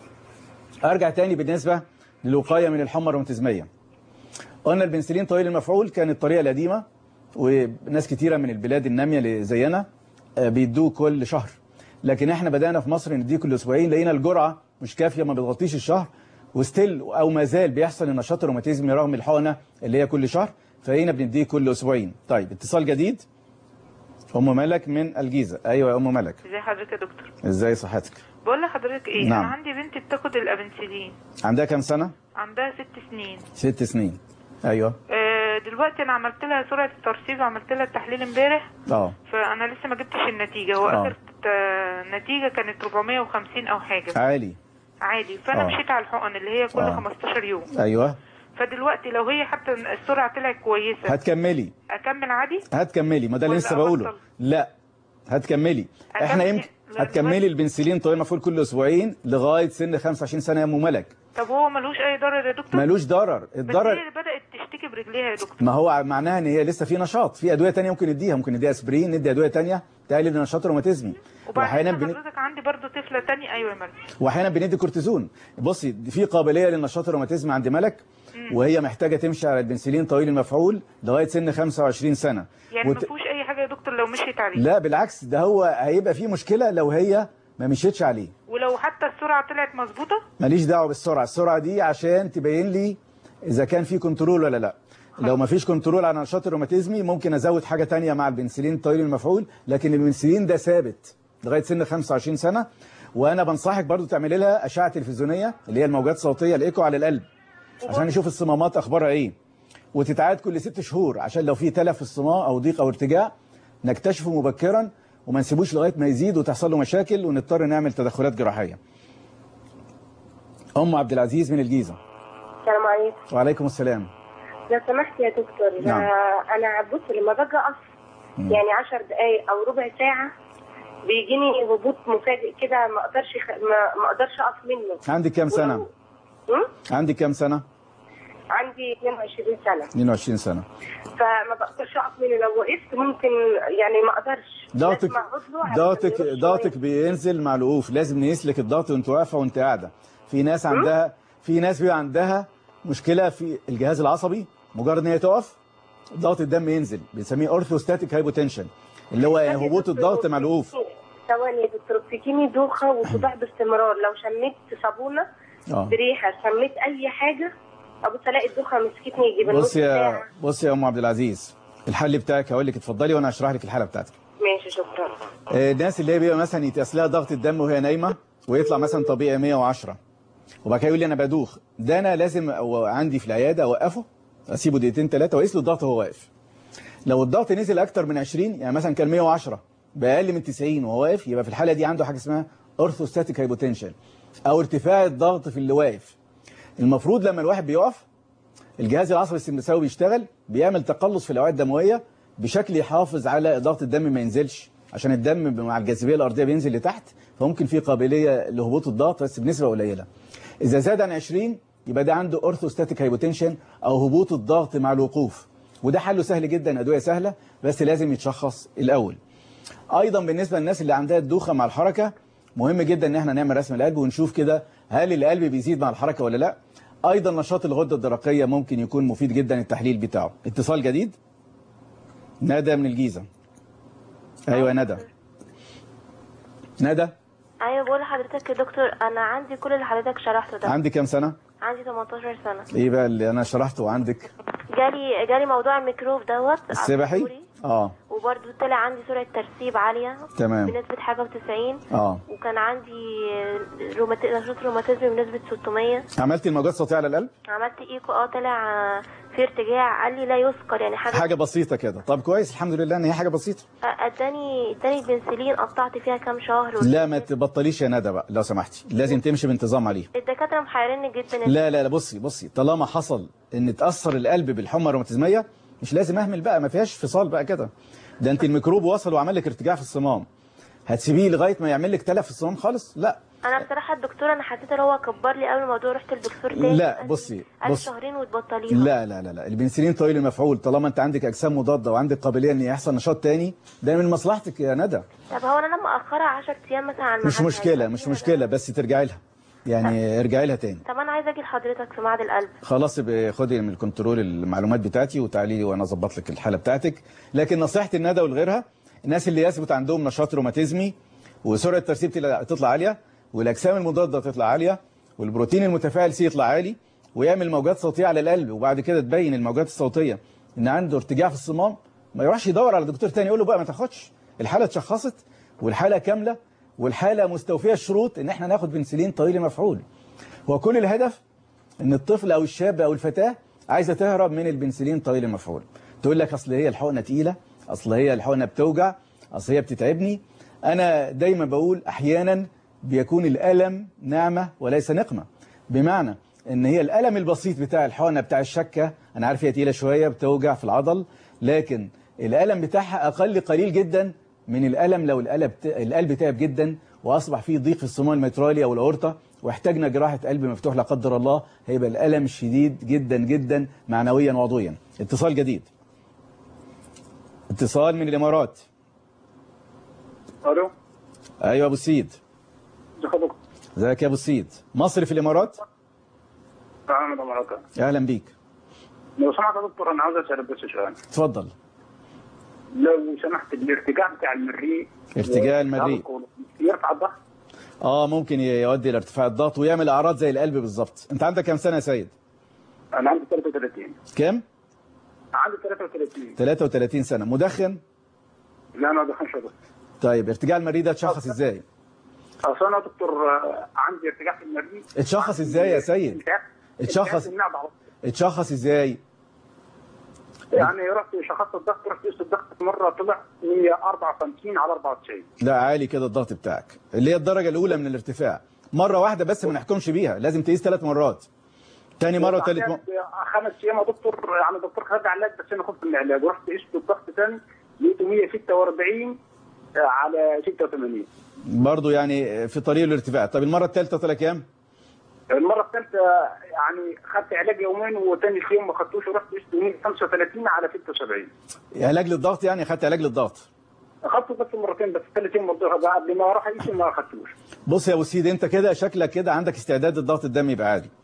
ارجع تاني بالنسبه للوقايه من الحمى الروماتيزميه قلنا البنسلين طويل المفعول كانت الطريقه القديمه وناس كتيره من البلاد الناميه اللي زينا آه، بيدوه كل شهر لكن احنا بدانا في مصر نديه كل اسبوعين لقينا الجرعه مش كافيه ما بتغطيش الشهر وستيل او ما زال بيحصل النشاط الروماتيزمي رغم الحقنه اللي هي كل شهر فهنا بنديه كل اسبوعين طيب اتصال جديد ام ملك من الجيزه ايوه يا ام ملك ازي حضرتك يا دكتور ازاي صحتك بقول لحضرتك ايه نعم. انا عندي بنت بتاخد الابنسلين عندها كام سنه عندها ست سنين ست سنين ايوه آه دلوقتي انا عملت لها سرعه الترسيب وعملت لها التحليل امبارح اه فانا لسه ما جبتش النتيجه هو آه. اخر ت- نتيجه كانت 450 او حاجه عالي عادي فانا آه. مشيت على الحقن اللي هي كل آه. 15 يوم ايوه فدلوقتي لو هي حتى السرعه طلعت كويسه هتكملي اكمل عادي هتكملي ما ده اللي ولا لسه بقوله أبطل؟ لا هتكملي احنا أكمل يمكن لغاية- هتكملي البنسلين طويل مفعول كل اسبوعين لغايه سن 25 سنه يا ام ملك طب هو ملوش اي ضرر يا دكتور ملوش ضرر بس هي الضرر اللي بدات تشتكي برجليها يا دكتور ما هو معناها ان هي لسه في نشاط في ادويه تانية ممكن نديها ممكن نديها اسبرين ندي ادويه تانية تقلل النشاط الروماتيزمي واحيانا وبعدين بن... حضرتك عندي برضو طفله تانية ايوه يا مريم واحيانا بندي كورتيزون بصي في قابليه للنشاط الروماتيزمي عند ملك وهي محتاجه تمشي على البنسلين طويل المفعول لغايه سن 25 سنه يعني وت- ما فيهوش اي حاجه يا دكتور لو مشيت عليه لا بالعكس ده هو هيبقى فيه مشكله لو هي ما مشيتش عليه ولو حتى السرعه طلعت مظبوطه ماليش دعوه بالسرعه السرعه دي عشان تبين لي اذا كان في كنترول ولا لا لو ما فيش كنترول على النشاط الروماتيزمي ممكن ازود حاجه تانية مع البنسلين طويل المفعول لكن البنسلين ده ثابت لغايه سن 25 سنه وانا بنصحك برضو تعملي لها اشعه تلفزيونيه اللي هي الموجات الصوتيه الايكو على القلب عشان نشوف الصمامات اخبارها ايه وتتعاد كل ست شهور عشان لو في تلف في الصمام او ضيق او ارتجاع نكتشفه مبكرا وما نسيبوش لغايه ما يزيد وتحصل له مشاكل ونضطر نعمل تدخلات جراحيه ام عبد العزيز من الجيزه السلام عليكم وعليكم السلام لو سمحت يا دكتور نعم. آه، انا بص لما باجي اقف يعني 10 دقايق او ربع ساعه بيجيني هبوط مفاجئ كده ما اقدرش خ... ما... ما اقدرش اقف منه عندك كام سنه ولو- هم؟ عندك كام سنه عندي 22 سنه 22 سنه فما بقدرش اقف منه لو وقفت ممكن يعني ما اقدرش ضغطك لازم أقعد له عشان ضغطك يروح ضغطك شوية. بينزل مع الوقوف لازم نقيس لك الضغط وانت واقفه وانت قاعده في ناس عندها في ناس بيبقى عندها مشكله في الجهاز العصبي مجرد ان هي تقف ضغط الدم ينزل بنسميه اورثوستاتيك هايبوتنشن اللي هو هبوط الضغط مع الوقوف ثواني يا دكتور بتجيني دوخه وصداع باستمرار لو شميت صابونه اه بريحه شميت اي حاجه ابص الاقي الدوخه مسكتني يجي بالنص بص يا ساعه بص يا ام عبد العزيز الحل بتاعك هقول لك اتفضلي وانا هشرح لك الحاله بتاعتك ماشي شكرا آه، الناس اللي هي بيبقى مثلا يتقاس لها ضغط الدم وهي نايمه ويطلع مثلا طبيعي 110 وبعد كده يقول لي انا بدوخ ده انا لازم أو عندي في العياده اوقفه اسيبه دقيقتين ثلاثه واقيس له الضغط وهو واقف لو الضغط نزل اكتر من 20 يعني مثلا كان 110 باقل من 90 وهو واقف يبقى في الحاله دي عنده حاجه اسمها اورثوستاتيك هايبوتنشن او ارتفاع الضغط في اللي واقف المفروض لما الواحد بيقف الجهاز العصبي السمبثاوي بيشتغل بيعمل تقلص في الاوعيه الدمويه بشكل يحافظ على ضغط الدم ما ينزلش عشان الدم مع الجاذبيه الارضيه بينزل لتحت فممكن في قابليه لهبوط الضغط بس بنسبه قليله اذا زاد عن 20 يبقى ده عنده اورثوستاتيك هايبوتنشن او هبوط الضغط مع الوقوف وده حله سهل جدا ادويه سهله بس لازم يتشخص الاول ايضا بالنسبه للناس اللي عندها الدوخه مع الحركه مهم جدا ان احنا نعمل رسم القلب ونشوف كده هل القلب بيزيد مع الحركه ولا لا ايضا نشاط الغده الدرقيه ممكن يكون مفيد جدا التحليل بتاعه اتصال جديد ندى من الجيزه ايوه يا ندى ندى ايوه بقول لحضرتك يا دكتور انا عندي كل اللي حضرتك شرحته ده عندي كام سنه عندي 18 سنه ايه بقى اللي انا شرحته عندك جالي جالي موضوع الميكروب دوت السبحي عصفوري، اه وبرضه طلع عندي سرعه ترسيب عاليه تمام. بنسبه حاجه و90 اه وكان عندي رومات... نشاط روماتيزم بنسبه 600 عملتي الموجات الصوتيه على القلب عملت ايكو اه طلع آه، في ارتجاع قال لي لا يذكر يعني حاجه حاجه بسيطه كده طب كويس الحمد لله ان هي حاجه بسيطه آه، اداني اداني بنسلين قطعت فيها كام شهر لا ما تبطليش يا ندى بقى لو سمحتي لازم تمشي بانتظام عليه الدكاتره محيريني جدا لا لا لا بصي بصي طالما حصل ان تاثر القلب بالحمى الروماتيزميه مش لازم اهمل بقى ما فيهاش فصال بقى كده ده انت الميكروب وصل وعمل لك ارتجاع في الصمام هتسيبيه لغايه ما يعمل لك تلف في الصمام خالص لا انا بصراحه الدكتور انا حسيت ان هو كبر لي قبل الموضوع رحت للدكتور تاني لا قال لي- بصي قال لي بصي شهرين وتبطليها لا لا لا لا البنسلين طويل المفعول طالما انت عندك اجسام مضاده وعندك قابليه ان يحصل نشاط تاني ده من مصلحتك يا ندى طب هو انا لما اخرها 10 ايام مثلا على مش الميعاد مشكله هيبقى مش فيها مشكله بس ترجعي لها يعني ارجعي لها تاني طب انا عايزه اجي لحضرتك في معهد القلب خلاص يبقى خدي من الكنترول المعلومات بتاعتي وتعالي لي وانا اظبط لك الحاله بتاعتك لكن نصيحتي الندى ولغيرها الناس اللي يثبت عندهم نشاط روماتيزمي وسرعه الترسيب تلا- تطلع عاليه والاجسام المضاده تطلع عاليه والبروتين المتفاعل سي يطلع عالي ويعمل موجات صوتيه على القلب وبعد كده تبين الموجات الصوتيه ان عنده ارتجاع في الصمام ما يروحش يدور على دكتور تاني يقول له بقى ما تاخدش الحاله اتشخصت والحاله كامله والحاله مستوفيه الشروط ان احنا ناخد بنسلين طويل المفعول هو كل الهدف ان الطفل او الشاب او الفتاه عايزه تهرب من البنسلين طويل المفعول تقول لك اصل هي الحقنه تقيله اصل هي الحقنه بتوجع اصل هي بتتعبني انا دايما بقول احيانا بيكون الالم نعمه وليس نقمه بمعنى ان هي الالم البسيط بتاع الحقنه بتاع الشكه انا عارف هي تقيله شويه بتوجع في العضل لكن الالم بتاعها اقل قليل جدا من الالم لو القلب القلب تعب جدا واصبح فيه ضيق في الصمام الميترالي او الاورطه واحتاجنا جراحه قلب مفتوح لا قدر الله هيبقى الالم شديد جدا جدا معنويا وعضويا اتصال جديد اتصال من الامارات الو ايوه ابو السيد ازي حضرتك؟ ازيك يا ابو السيد مصر في الامارات احمد امارات اهلا بيك لو سمحت يا دكتور انا عاوز اسالك بس سؤال اتفضل لو سمحت الارتجاع بتاع المريء ارتجاع المريء. يرفع الضغط اه ممكن يؤدي الى ارتفاع الضغط ويعمل اعراض زي القلب بالظبط انت عندك كام سنه يا سيد انا عندي 33 كام عندي 33 33 سنه مدخن لا ما بدخنش يا دكتور طيب ارتجاع المريء ده اتشخص ازاي اصل انا يا دكتور آه، عندي ارتجاع في المريء اتشخص ازاي يا سيد التهاب- اتشخص. التهاب النعم على طول. اتشخص ازاي يعني رحت شخصت الضغط رحت قست الضغط مره طلع 154 على 94 لا عالي كده الضغط بتاعك اللي هي الدرجه الاولى من الارتفاع مره واحده بس ما نحكمش بيها لازم تقيس ثلاث مرات تاني مره وثالث بعدين مره خمس ايام يا دكتور يعني الدكتور خد علاج بس انا خفت من العلاج ورحت قست الضغط تاني لقيته 146 على 86 برضه يعني في طريق الارتفاع طب المره الثالثه طلع كام المره الثالثه يعني خدت علاج يومين وتاني يوم ما خدتوش ورحت قست 135 على 76 علاج للضغط يعني خدت علاج للضغط اخدته بس مرتين بس ثالث يوم برضه بقى قبل ما اروح اقيس ما اخدتوش بص يا ابو سيد انت كده شكلك كده عندك استعداد الضغط الدم يبقى عالي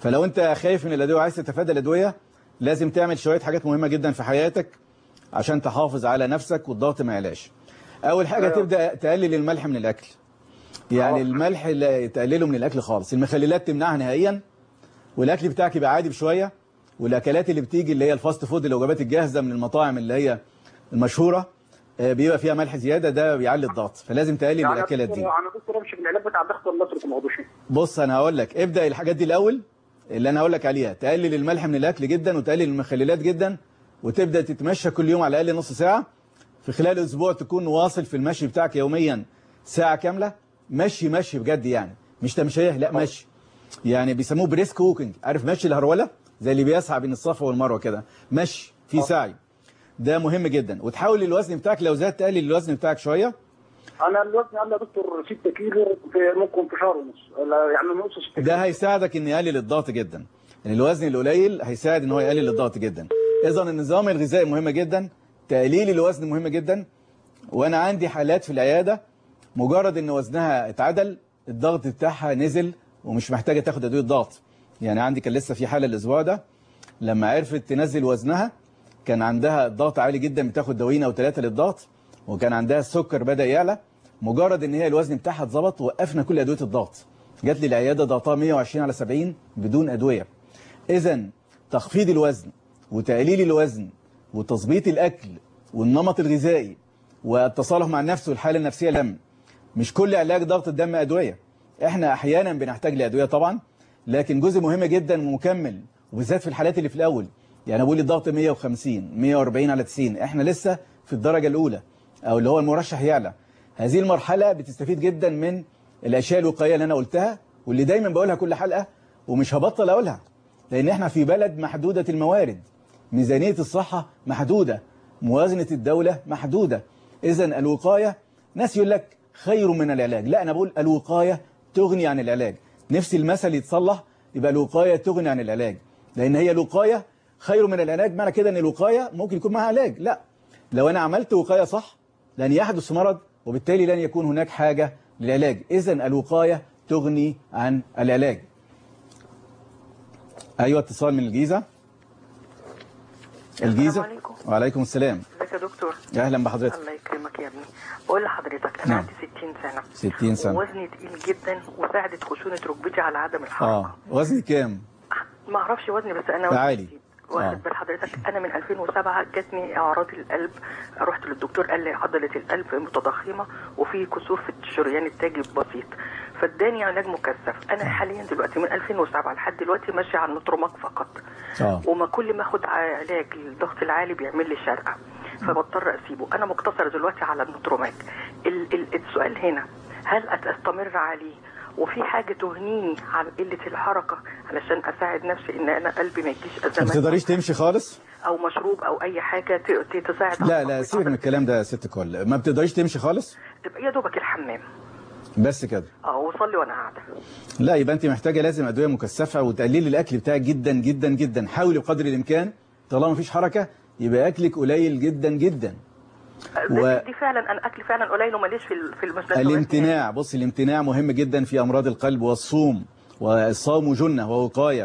فلو انت خايف من الادويه وعايز تتفادى الادويه لازم تعمل شويه حاجات مهمه جدا في حياتك عشان تحافظ على نفسك والضغط ما يعلاش اول حاجه أيوة. تبدا تقلل الملح من الاكل يعني آه. الملح لا تقلله من الاكل خالص المخللات تمنعها نهائيا والاكل بتاعك يبقى عادي بشويه والاكلات اللي بتيجي اللي هي الفاست فود الوجبات الجاهزه من المطاعم اللي هي المشهوره آه، بيبقى فيها ملح زياده ده بيعلي الضغط فلازم تقلل يعني الاكلات دكتور- دي انا دكتور امشي بالعلاج بتاع الضغط ولا اترك الموضوع شيء بص انا هقول لك ابدا الحاجات دي الاول اللي انا هقول لك عليها تقلل الملح من الاكل جدا وتقلل المخللات جدا وتبدا تتمشى كل يوم على الاقل نص ساعه في خلال اسبوع تكون واصل في المشي بتاعك يوميا ساعه كامله مشي مشي بجد يعني مش تمشيه لا مشي يعني بيسموه بريسك ووكينج عارف مشي الهروله زي اللي بيسعى بين الصفا والمروه كده مشي في سعي ده مهم جدا وتحاول الوزن بتاعك لو زاد تقلل الوزن بتاعك شويه انا الوزن عندي يا دكتور 6 كيلو في ممكن في شهر ونص لا، يعني نص 6 كيلو ده هيساعدك ان يقلل الضغط جدا يعني الوزن القليل هيساعد ان هو يقلل الضغط جدا اذا النظام الغذائي مهم جدا تقليل الوزن مهم جدا وانا عندي حالات في العياده مجرد ان وزنها اتعدل الضغط بتاعها نزل ومش محتاجه تاخد ادويه ضغط يعني عندي كان لسه في حاله الاسبوع ده لما عرفت تنزل وزنها كان عندها الضغط عالي جدا بتاخد دوايين او ثلاثه للضغط وكان عندها السكر بدا يعلى مجرد ان هي الوزن بتاعها اتظبط وقفنا كل ادويه الضغط جات لي العياده ضغطها 120 على 70 بدون ادويه اذا تخفيض الوزن وتقليل الوزن وتظبيط الاكل والنمط الغذائي والتصالح مع النفس والحاله النفسيه لم مش كل علاج ضغط الدم ادويه احنا احيانا بنحتاج لادويه طبعا لكن جزء مهم جدا ومكمل وبالذات في الحالات اللي في الاول يعني بقول الضغط 150 140 على 90 احنا لسه في الدرجه الاولى او اللي هو المرشح يعلى هذه المرحله بتستفيد جدا من الاشياء الوقائيه اللي انا قلتها واللي دايما بقولها كل حلقه ومش هبطل اقولها لان احنا في بلد محدوده الموارد ميزانيه الصحه محدوده موازنه الدوله محدوده اذا الوقايه ناس يقول لك خير من العلاج لا انا بقول الوقايه تغني عن العلاج نفس المثل يتصلح يبقى الوقايه تغني عن العلاج لان هي الوقايه خير من العلاج معنى كده ان الوقايه ممكن يكون معها علاج لا لو انا عملت وقايه صح لن يحدث مرض وبالتالي لن يكون هناك حاجه للعلاج اذا الوقايه تغني عن العلاج ايوه اتصال من الجيزه الجيزه عليكم. وعليكم السلام ازيك يا دكتور اهلا بحضرتك الله يكرمك يا ابني بقول لحضرتك انا نعم. عندي 60 سنه 60 سنه وزني تقيل جدا وساعدت خشونه ركبتي على عدم الحركه اه وزني كام ما اعرفش وزني بس انا وزني عالي. جديد. آه. واخد بال حضرتك انا من 2007 جاتني اعراض القلب رحت للدكتور قال لي عضله القلب متضخمه وفي كسور في الشريان التاجي بسيط فاداني علاج مكثف انا حاليا دلوقتي من 2007 لحد دلوقتي ماشيه على النتروماك فقط اه وما كل ما اخد علاج الضغط العالي بيعمل لي شرقه فبضطر اسيبه انا مقتصره دلوقتي على النتروماك ال- ال- السؤال هنا هل استمر عليه وفي حاجه تهنيني على قله الحركه علشان اساعد نفسي ان انا قلبي ما يجيش ما ازمات بتقدريش تمشي خالص او مشروب او اي حاجه ت- ت- تساعد لا على لا سيبك من الكلام ده يا ست كل ما بتقدريش تمشي خالص تبقى يا دوبك الحمام بس كده اه وصلي وانا قاعده لا يبقى انت محتاجه لازم ادويه مكثفه وتقللي الاكل بتاعك جدا جدا جدا حاولي بقدر الامكان طالما مفيش حركه يبقى اكلك قليل جدا جدا و... و- دي فعلا انا اكلي فعلا قليل وماليش في ال- في المسلسلات الامتناع بص الامتناع مهم جدا في امراض القلب والصوم والصوم جنه ووقايه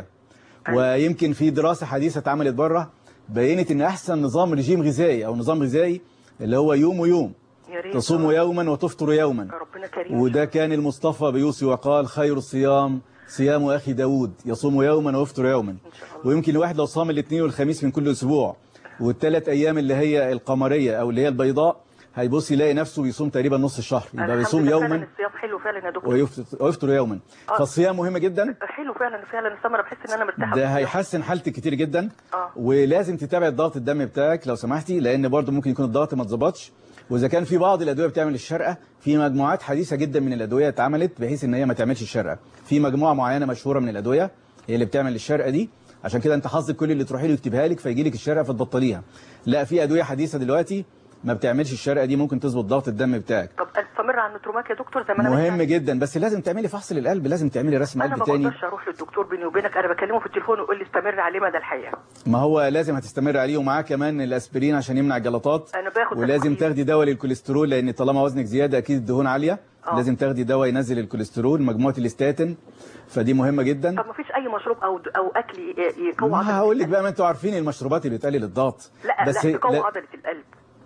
ويمكن في دراسه حديثه اتعملت بره بينت ان احسن نظام رجيم غذائي او نظام غذائي اللي هو يوم ويوم يا ريت تصوم يوما وتفطر يوما ربنا كريم وده كان المصطفى بيوصي وقال خير الصيام صيام أخي داود يصوم يوما ويفطر يوما ويمكن الواحد لو صام الاثنين والخميس من كل أسبوع والثلاث أيام اللي هي القمرية أو اللي هي البيضاء هيبص يلاقي نفسه بيصوم تقريبا نص الشهر يبقى الحمد بيصوم لله يوما فعلا الصيام حلو فعلا يا دكتور ويفطر, ويفطر يوما آه. فالصيام مهم جدا حلو فعلا فعلا السمره بحس ان انا مرتاحه ده في الصيام. هيحسن حالتك كتير جدا آه. ولازم تتابع الضغط الدم بتاعك لو سمحتي لان برضو ممكن يكون الضغط ما اتظبطش واذا كان في بعض الادويه بتعمل الشرقه في مجموعات حديثه جدا من الادويه اتعملت بحيث ان هي ما تعملش الشرقه في مجموعه معينه مشهوره من الادويه هي اللي بتعمل الشرقه دي عشان كده انت حظك كل اللي تروحي له يكتبها لك فيجي لك الشرقه فتبطليها لا في ادويه حديثه دلوقتي ما بتعملش الشرقه دي ممكن تظبط ضغط الدم بتاعك طب استمر على النتروماك يا دكتور زي ما انا مهم ماشية؟ جدا بس لازم تعملي فحص للقلب لازم تعملي رسم انا قلب ما تاني بقدرش اروح للدكتور بيني وبينك انا بكلمه في التليفون ويقول لي استمر عليه مدى الحياه ما هو لازم هتستمر عليه ومعاه كمان الاسبرين عشان يمنع الجلطات انا باخد ولازم أسبرين. تاخدي دواء للكوليسترول لان طالما وزنك زياده اكيد الدهون عاليه آه. لازم تاخدي دواء ينزل الكوليسترول مجموعه الاستاتين فدي مهمه جدا طب ما فيش اي مشروب او او اكل ي- يقوي ما عضله هقول لك بقى ما انتوا عارفين المشروبات اللي بتقلل الضغط لا بس لا تقوي لا- عضله القلب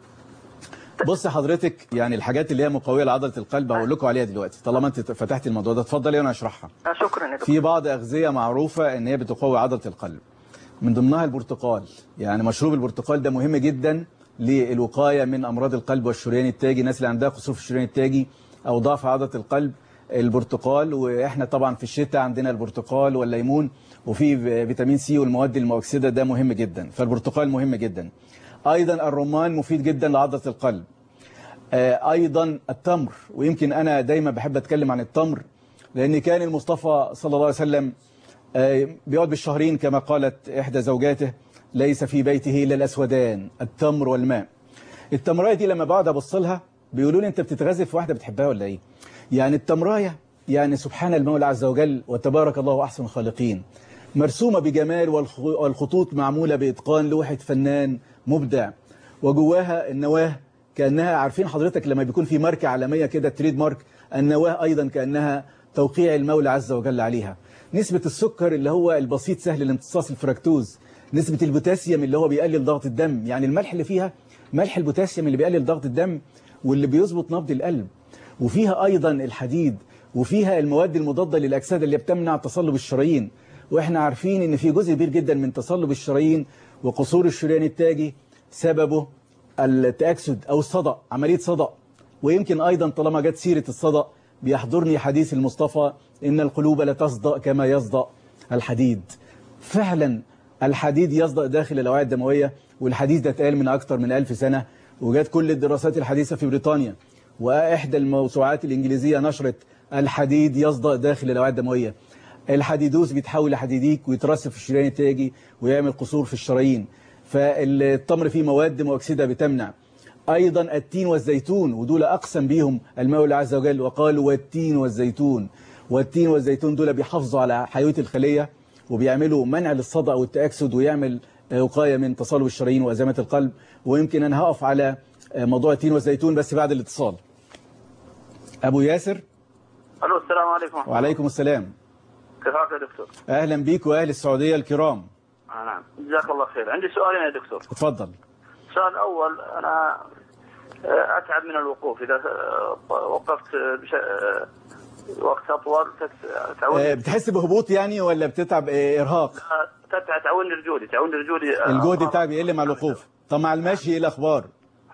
بص حضرتك يعني الحاجات اللي هي مقويه لعضله القلب هقول لكم عليها دلوقتي طالما انت فتحت الموضوع ده اتفضلي وانا اشرحها آه شكرا يا دكتور في بعض اغذيه معروفه ان هي بتقوي عضله القلب من ضمنها البرتقال يعني مشروب البرتقال ده مهم جدا للوقايه من امراض القلب والشريان التاجي الناس اللي عندها قصور في الشريان التاجي او ضعف عضله القلب البرتقال واحنا طبعا في الشتاء عندنا البرتقال والليمون وفي فيتامين سي والمواد المؤكسده ده مهم جدا فالبرتقال مهم جدا ايضا الرمان مفيد جدا لعضله القلب آه، ايضا التمر ويمكن انا دايما بحب اتكلم عن التمر لان كان المصطفى صلى الله عليه وسلم آه، بيقعد بالشهرين كما قالت احدى زوجاته ليس في بيته الا الاسودان التمر والماء التمرايه دي لما بقعد ابص لها بيقولوا لي انت بتتغذى في واحده بتحبها ولا ايه يعني التمرايه يعني سبحان المولى عز وجل وتبارك الله احسن الخالقين مرسومه بجمال والخ- والخطوط معموله باتقان لوحه فنان مبدع وجواها النواه كانها عارفين حضرتك لما بيكون في ماركه عالميه كده تريد مارك النواه ايضا كانها توقيع المولى عز وجل عليها نسبه السكر اللي هو البسيط سهل الامتصاص الفركتوز نسبه البوتاسيوم اللي هو بيقلل ضغط الدم يعني الملح اللي فيها ملح البوتاسيوم اللي بيقلل ضغط الدم واللي بيظبط نبض القلب وفيها ايضا الحديد وفيها المواد المضاده للاكسده اللي بتمنع تصلب الشرايين واحنا عارفين ان في جزء كبير جدا من تصلب الشرايين وقصور الشريان التاجي سببه التاكسد او الصدأ عمليه صدأ ويمكن ايضا طالما جت سيره الصدأ بيحضرني حديث المصطفى ان القلوب لا تصدأ كما يصدأ الحديد فعلا الحديد يصدأ داخل الاوعيه الدمويه والحديث ده اتقال من اكثر من ألف سنه وجت كل الدراسات الحديثه في بريطانيا واحدى الموسوعات الانجليزيه نشرت الحديد يصدأ داخل الاوعيه الدمويه الحديدوس بيتحول لحديديك ويترسب في الشريان التاجي ويعمل قصور في الشرايين فالتمر فيه مواد مؤكسده بتمنع ايضا التين والزيتون ودول اقسم بيهم المولى عز وجل وقالوا والتين والزيتون والتين والزيتون دول بيحافظوا على حيويه الخليه وبيعملوا منع للصدأ والتاكسد ويعمل وقايه من تصلب الشرايين وازمات القلب ويمكن انا هقف على موضوع التين والزيتون بس بعد الاتصال ابو ياسر الو السلام عليكم ورحمة الله. وعليكم السلام كيف حالك يا دكتور؟ اهلا بيك واهل السعوديه الكرام آه نعم جزاك الله خير عندي سؤالين يا دكتور اتفضل السؤال الاول انا آه، اتعب من الوقوف اذا آه، وقفت بش... آه، وقت اطول تت- تعودني آه، بتحس بهبوط يعني ولا بتتعب آه، ارهاق تتع- تعودني رجولي تعودني رجولي آه، الجهد آه، بتاعك بيقل مع الوقوف طب مع المشي ايه الاخبار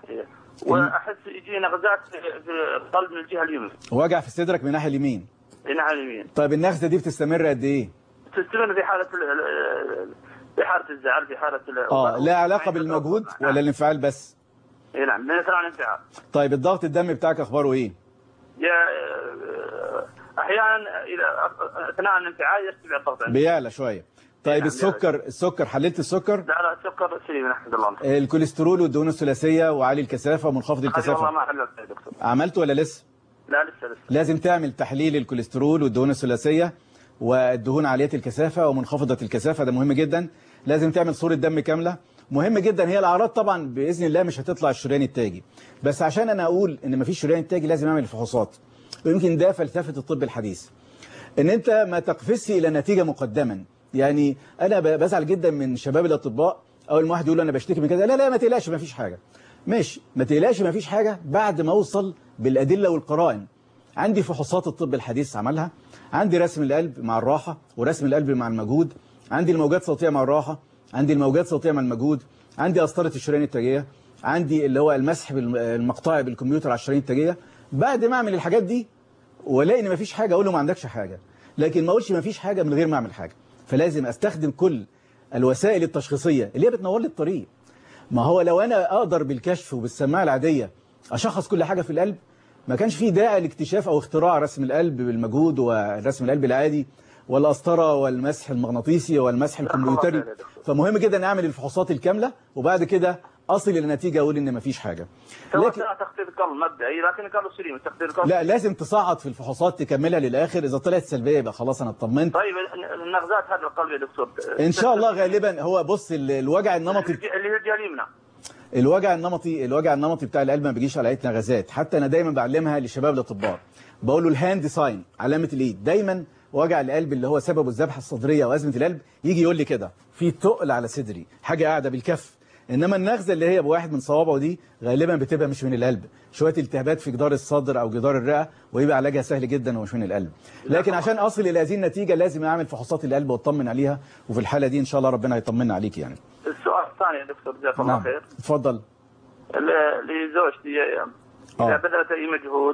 واحس يجيني نغزات في في القلب من الجهه اليمنى وجع في صدرك من الناحيه اليمين الناحيه اليمين طيب النغزه دي بتستمر قد ايه تستمر في حاله ال- ال- في حاله الزعل في حاله ال- اه لا علاقه بالمجهود ولا الانفعال بس اي نعم من اثناء الانفعال طيب الضغط الدم بتاعك اخباره ايه يا آه، احيانا اذا اثناء الانفعال يرتفع الضغط عندي بيعلى شويه طيب نعم، السكر السكر حللت السكر لا لا السكر سليم الحمد لله آه، الكوليسترول والدهون الثلاثيه وعالي الكثافه ومنخفض هذه والله الكثافه ما حللت يا دكتور عملته ولا لسه لا لسه لسه لازم تعمل تحليل الكوليسترول والدهون الثلاثيه والدهون عاليه الكثافه ومنخفضه الكثافه ده مهم جدا لازم تعمل صوره دم كامله مهم جدا هي الاعراض طبعا باذن الله مش هتطلع الشريان التاجي بس عشان انا اقول ان مفيش شريان تاجي لازم اعمل فحوصات ويمكن ده فلسفه الطب الحديث ان انت ما تقفزش الى نتيجه مقدما يعني انا ب- بزعل جدا من شباب الاطباء اول ما واحد يقول له انا بشتكي من كذا لا لا ما تقلقش ما فيش حاجه ماشي ما تقلقش ما فيش حاجه بعد ما اوصل بالادله والقرائن عندي فحوصات الطب الحديث عملها عندي رسم القلب مع الراحه ورسم القلب مع المجهود عندي الموجات الصوتيه مع الراحه عندي الموجات الصوتيه مع المجهود عندي قسطره الشريان التاجيه عندي اللي هو المسح بالم- المقطعي بالكمبيوتر على الشرايين التاجيه بعد ما اعمل الحاجات دي والاقي ان مفيش حاجه اقول له ما عندكش حاجه لكن ما اقولش مفيش حاجه من غير ما اعمل حاجه فلازم استخدم كل الوسائل التشخيصيه اللي هي بتنور لي الطريق ما هو لو انا اقدر بالكشف وبالسماعه العاديه اشخص كل حاجه في القلب ما كانش في داعي لاكتشاف او اختراع رسم القلب بالمجهود ورسم القلب العادي والقسطره والمسح المغناطيسي والمسح الكمبيوتري فمهم جدا اعمل الفحوصات الكامله وبعد كده اصل الى نتيجه اقول ان مفيش حاجه سواء كان تخدير قلب مبدئي لكن قالوا سليم تخدير قلب لا لازم تصعد في الفحوصات تكملها للاخر اذا طلعت سلبيه يبقى خلاص انا اطمنت طيب النغزات هذا القلب يا دكتور ان شاء الله غالبا هو بص ال- الوجع النمطي اللي هي الجهه اليمنى الوجع النمطي الوجع النمطي بتاع القلب ما بيجيش على ايتنا غازات حتى انا دايما بعلمها للشباب الاطباء بقول له الهاند ساين علامه الايد دايما وجع القلب اللي هو سببه الذبحه الصدريه وازمه القلب يجي يقول لي كده في تقل على صدري حاجه قاعده بالكف انما النغزه اللي هي بواحد من صوابعه دي غالبا بتبقى مش من القلب شويه التهابات في جدار الصدر او جدار الرئه ويبقى علاجها سهل جدا ومش من القلب لكن عشان اصل الى هذه النتيجه لازم اعمل فحوصات القلب واطمن عليها وفي الحاله دي ان شاء الله ربنا يطمنا عليك يعني السؤال الثاني يا دكتور جزاك الله نعم خير اتفضل ال- لزوجتي آه. اذا بذلت اي مجهود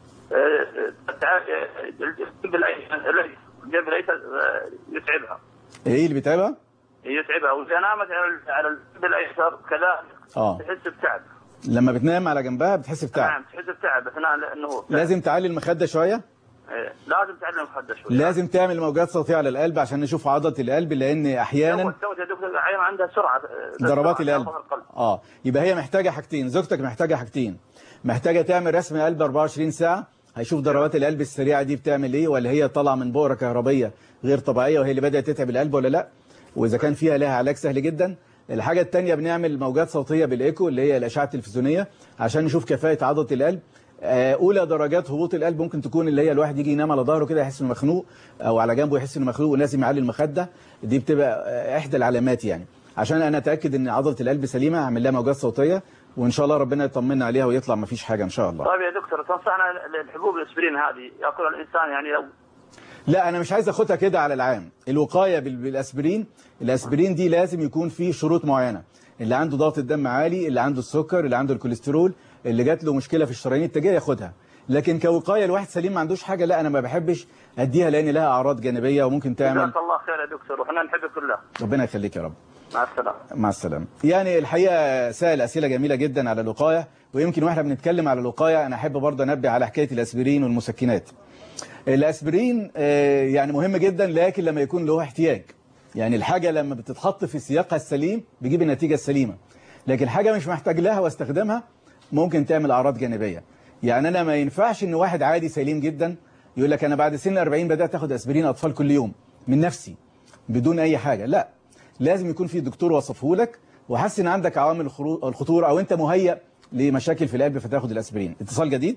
آه، تع- الجنب الايسر الجنب الايسر آه، يتعبها ايه اللي بيتعبها يتعبها واذا نامت على ال- على الجنب الايسر كذلك اه تحس بتعب لما بتنام على جنبها بتحس بتعب نعم تحس بتعب اثناء النهوض لازم تعلي المخده شويه إيه، لازم تعلم خدة شوي لازم تعمل موجات صوتيه على القلب عشان نشوف عضله القلب لان احيانا توت يا دكتور احيانا عندها سرعه آه، ضربات سرعة القلب ضربات اه يبقى هي محتاجه حاجتين زوجتك محتاجه حاجتين محتاجه تعمل رسم قلب 24 ساعه هيشوف ضربات القلب السريعه دي بتعمل ايه ولا هي طالعه من بؤره كهربيه غير طبيعيه وهي اللي بدات تتعب القلب ولا لا واذا كان فيها لها علاج سهل جدا الحاجه الثانيه بنعمل موجات صوتيه بالايكو اللي هي الاشعه التلفزيونيه عشان نشوف كفاءه عضله القلب آه، اولى درجات هبوط القلب ممكن تكون اللي هي الواحد يجي ينام على ظهره كده يحس انه مخنوق او على جنبه يحس انه مخنوق ولازم يعلي المخده دي بتبقى آه، احدى العلامات يعني عشان انا اتاكد ان عضله القلب سليمه اعمل لها موجات صوتيه وان شاء الله ربنا يطمنا عليها ويطلع ما فيش حاجه ان شاء الله طيب يا دكتور تنصحنا الحبوب الاسبرين هذه ياكلها الانسان يعني لو لا انا مش عايز اخدها كده على العام الوقايه بال- بالاسبرين الاسبرين دي لازم يكون فيه شروط معينه اللي عنده ضغط الدم عالي اللي عنده السكر اللي عنده الكوليسترول اللي جات له مشكله في الشرايين التاجيه ياخدها لكن كوقايه الواحد سليم ما عندوش حاجه لا انا ما بحبش اديها لان لها اعراض جانبيه وممكن تعمل جزاك الله خير يا دكتور وحنا نحبك كلها ربنا يخليك يا رب مع السلامه مع السلامة يعني الحقيقة سأل أسئلة جميلة جدا على الوقاية ويمكن واحنا بنتكلم على الوقاية أنا أحب برضه أنبه على حكاية الأسبرين والمسكنات الأسبرين آه، يعني مهم جدا لكن لما يكون له احتياج يعني الحاجة لما بتتحط في سياقها السليم بيجيب النتيجة السليمة لكن حاجة مش محتاج لها واستخدامها ممكن تعمل أعراض جانبية يعني أنا ما ينفعش إن واحد عادي سليم جدا يقول لك أنا بعد سن 40 بدأت أخد أسبرين أطفال كل يوم من نفسي بدون أي حاجة لا لازم يكون في دكتور وصفه لك وحس ان عندك عوامل الخرو- الخطوره او انت مهيأ لمشاكل في القلب فتاخد الاسبرين اتصال جديد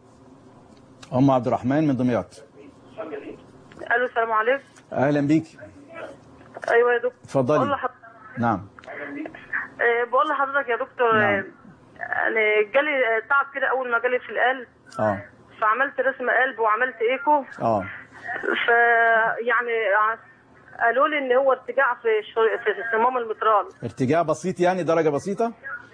ام عبد الرحمن من دمياط الو السلام عليكم اهلا بيك ايوه يا دكتور اتفضلي. بقول لحض... نعم آه، بقول لحضرتك يا دكتور نعم. آه، انا جالي آه، تعب كده اول ما جالي في القلب اه فعملت رسم قلب وعملت ايكو اه ف يعني ع- قالوا لي ان هو ارتجاع في الشر... في الصمام المترال ارتجاع بسيط يعني درجه بسيطه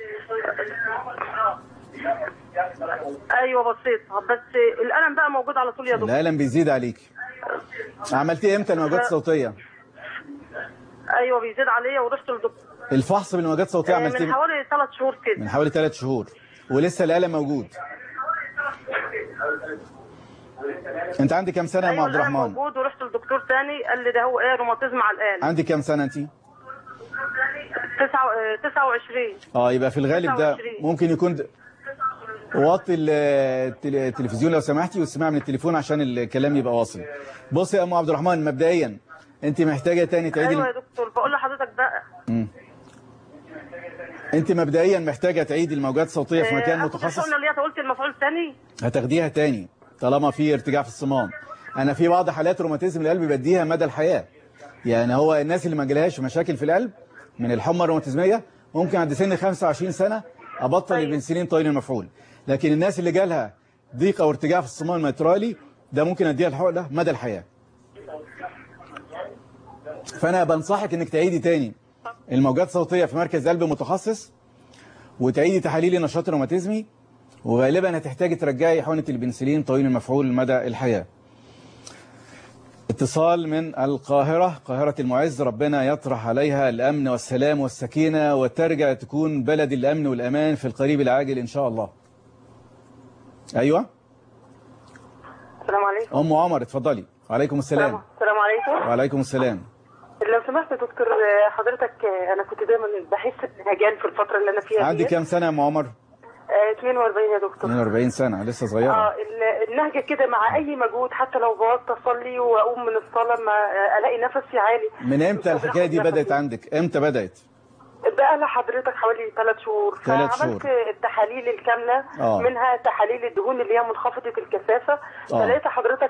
ايوه بسيط بس الالم بقى موجود على طول يا دكتور الالم بيزيد عليك عملتيه امتى الموجات الصوتيه ايوه بيزيد عليا ورحت للدكتور الفحص بالموجات الصوتيه آه، عملتيه من حوالي ثلاث شهور كده من حوالي ثلاث شهور ولسه الالم موجود انت عندك كام سنه يا ام ايوه عبد الالم الرحمن موجود ورحت للدكتور تاني قال لي ده هو ايه روماتيزم على القلب عندك كام سنه انت 29 اه يبقى في الغالب ده 29. ممكن يكون د- وطي ال- التل- التلفزيون لو سمحتي واسمعي من التليفون عشان الكلام يبقى واصل بصي يا ام عبد الرحمن مبدئيا انت محتاجه تاني تعيدي ايوه يا الم... دكتور بقول لحضرتك بقى مم. انت مبدئيا محتاجه تعيدي الموجات الصوتيه في مكان آه، متخصص الحقنه اللي هي قلت المفعول تاني هتاخديها تاني طالما في ارتجاع في الصمام انا في بعض حالات روماتيزم القلب بديها مدى الحياه يعني هو الناس اللي ما جالهاش مشاكل في القلب من الحمى الروماتيزميه ممكن عند سن 25 سنه ابطل البنسلين طويل المفعول لكن الناس اللي جالها ضيق او ارتجاع في الصمام الميترالي ده ممكن اديها الحقنه مدى الحياه فانا بنصحك انك تعيدي تاني الموجات الصوتيه في مركز قلب متخصص وتعيدي تحاليل النشاط الروماتيزمي وغالبا هتحتاجي ترجعي حقنه البنسلين طويل المفعول مدى الحياه اتصال من القاهرة قاهرة المعز ربنا يطرح عليها الأمن والسلام والسكينة وترجع تكون بلد الأمن والأمان في القريب العاجل إن شاء الله أيوة السلام عليكم أم عمر اتفضلي وعليكم السلام السلام عليكم وعليكم السلام لو سمحت يا دكتور آه، حضرتك آه، انا كنت دايما بحس بهجان في الفتره اللي انا فيها عندك ديت. كام سنة يا أم عمر آه، 42 يا دكتور 42 سنة لسه صغيرة اه ال- النهجه كده مع اي مجهود حتى لو بوظت اصلي واقوم من الصلاه ما آه، الاقي نفسي عالي من امتى الحكاية دي بدأت عندك امتى بدأت بقى لحضرتك حوالي ثلاث شهور تلات فعملت شهور. التحاليل الكامله آه. منها تحاليل الدهون اللي هي منخفضه الكثافه آه. فلقيت حضرتك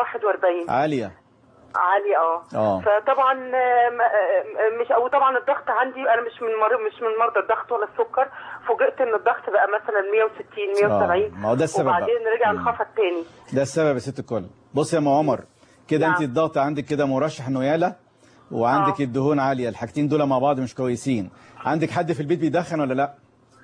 141 عالية عالي اه اه فطبعا آم، آم، مش او طبعا الضغط عندي انا مش من مر... مش من مرضى الضغط ولا السكر فوجئت ان الضغط بقى مثلا 160 170 آه، ما هو ده السبب بقى. وبعدين رجع انخفض تاني ده السبب يا ست الكل بص يا ام عمر كده انت الضغط عندك كده مرشح انه يعلى وعندك الدهون عاليه الحاجتين دول مع بعض مش كويسين عندك حد في البيت بيدخن ولا لا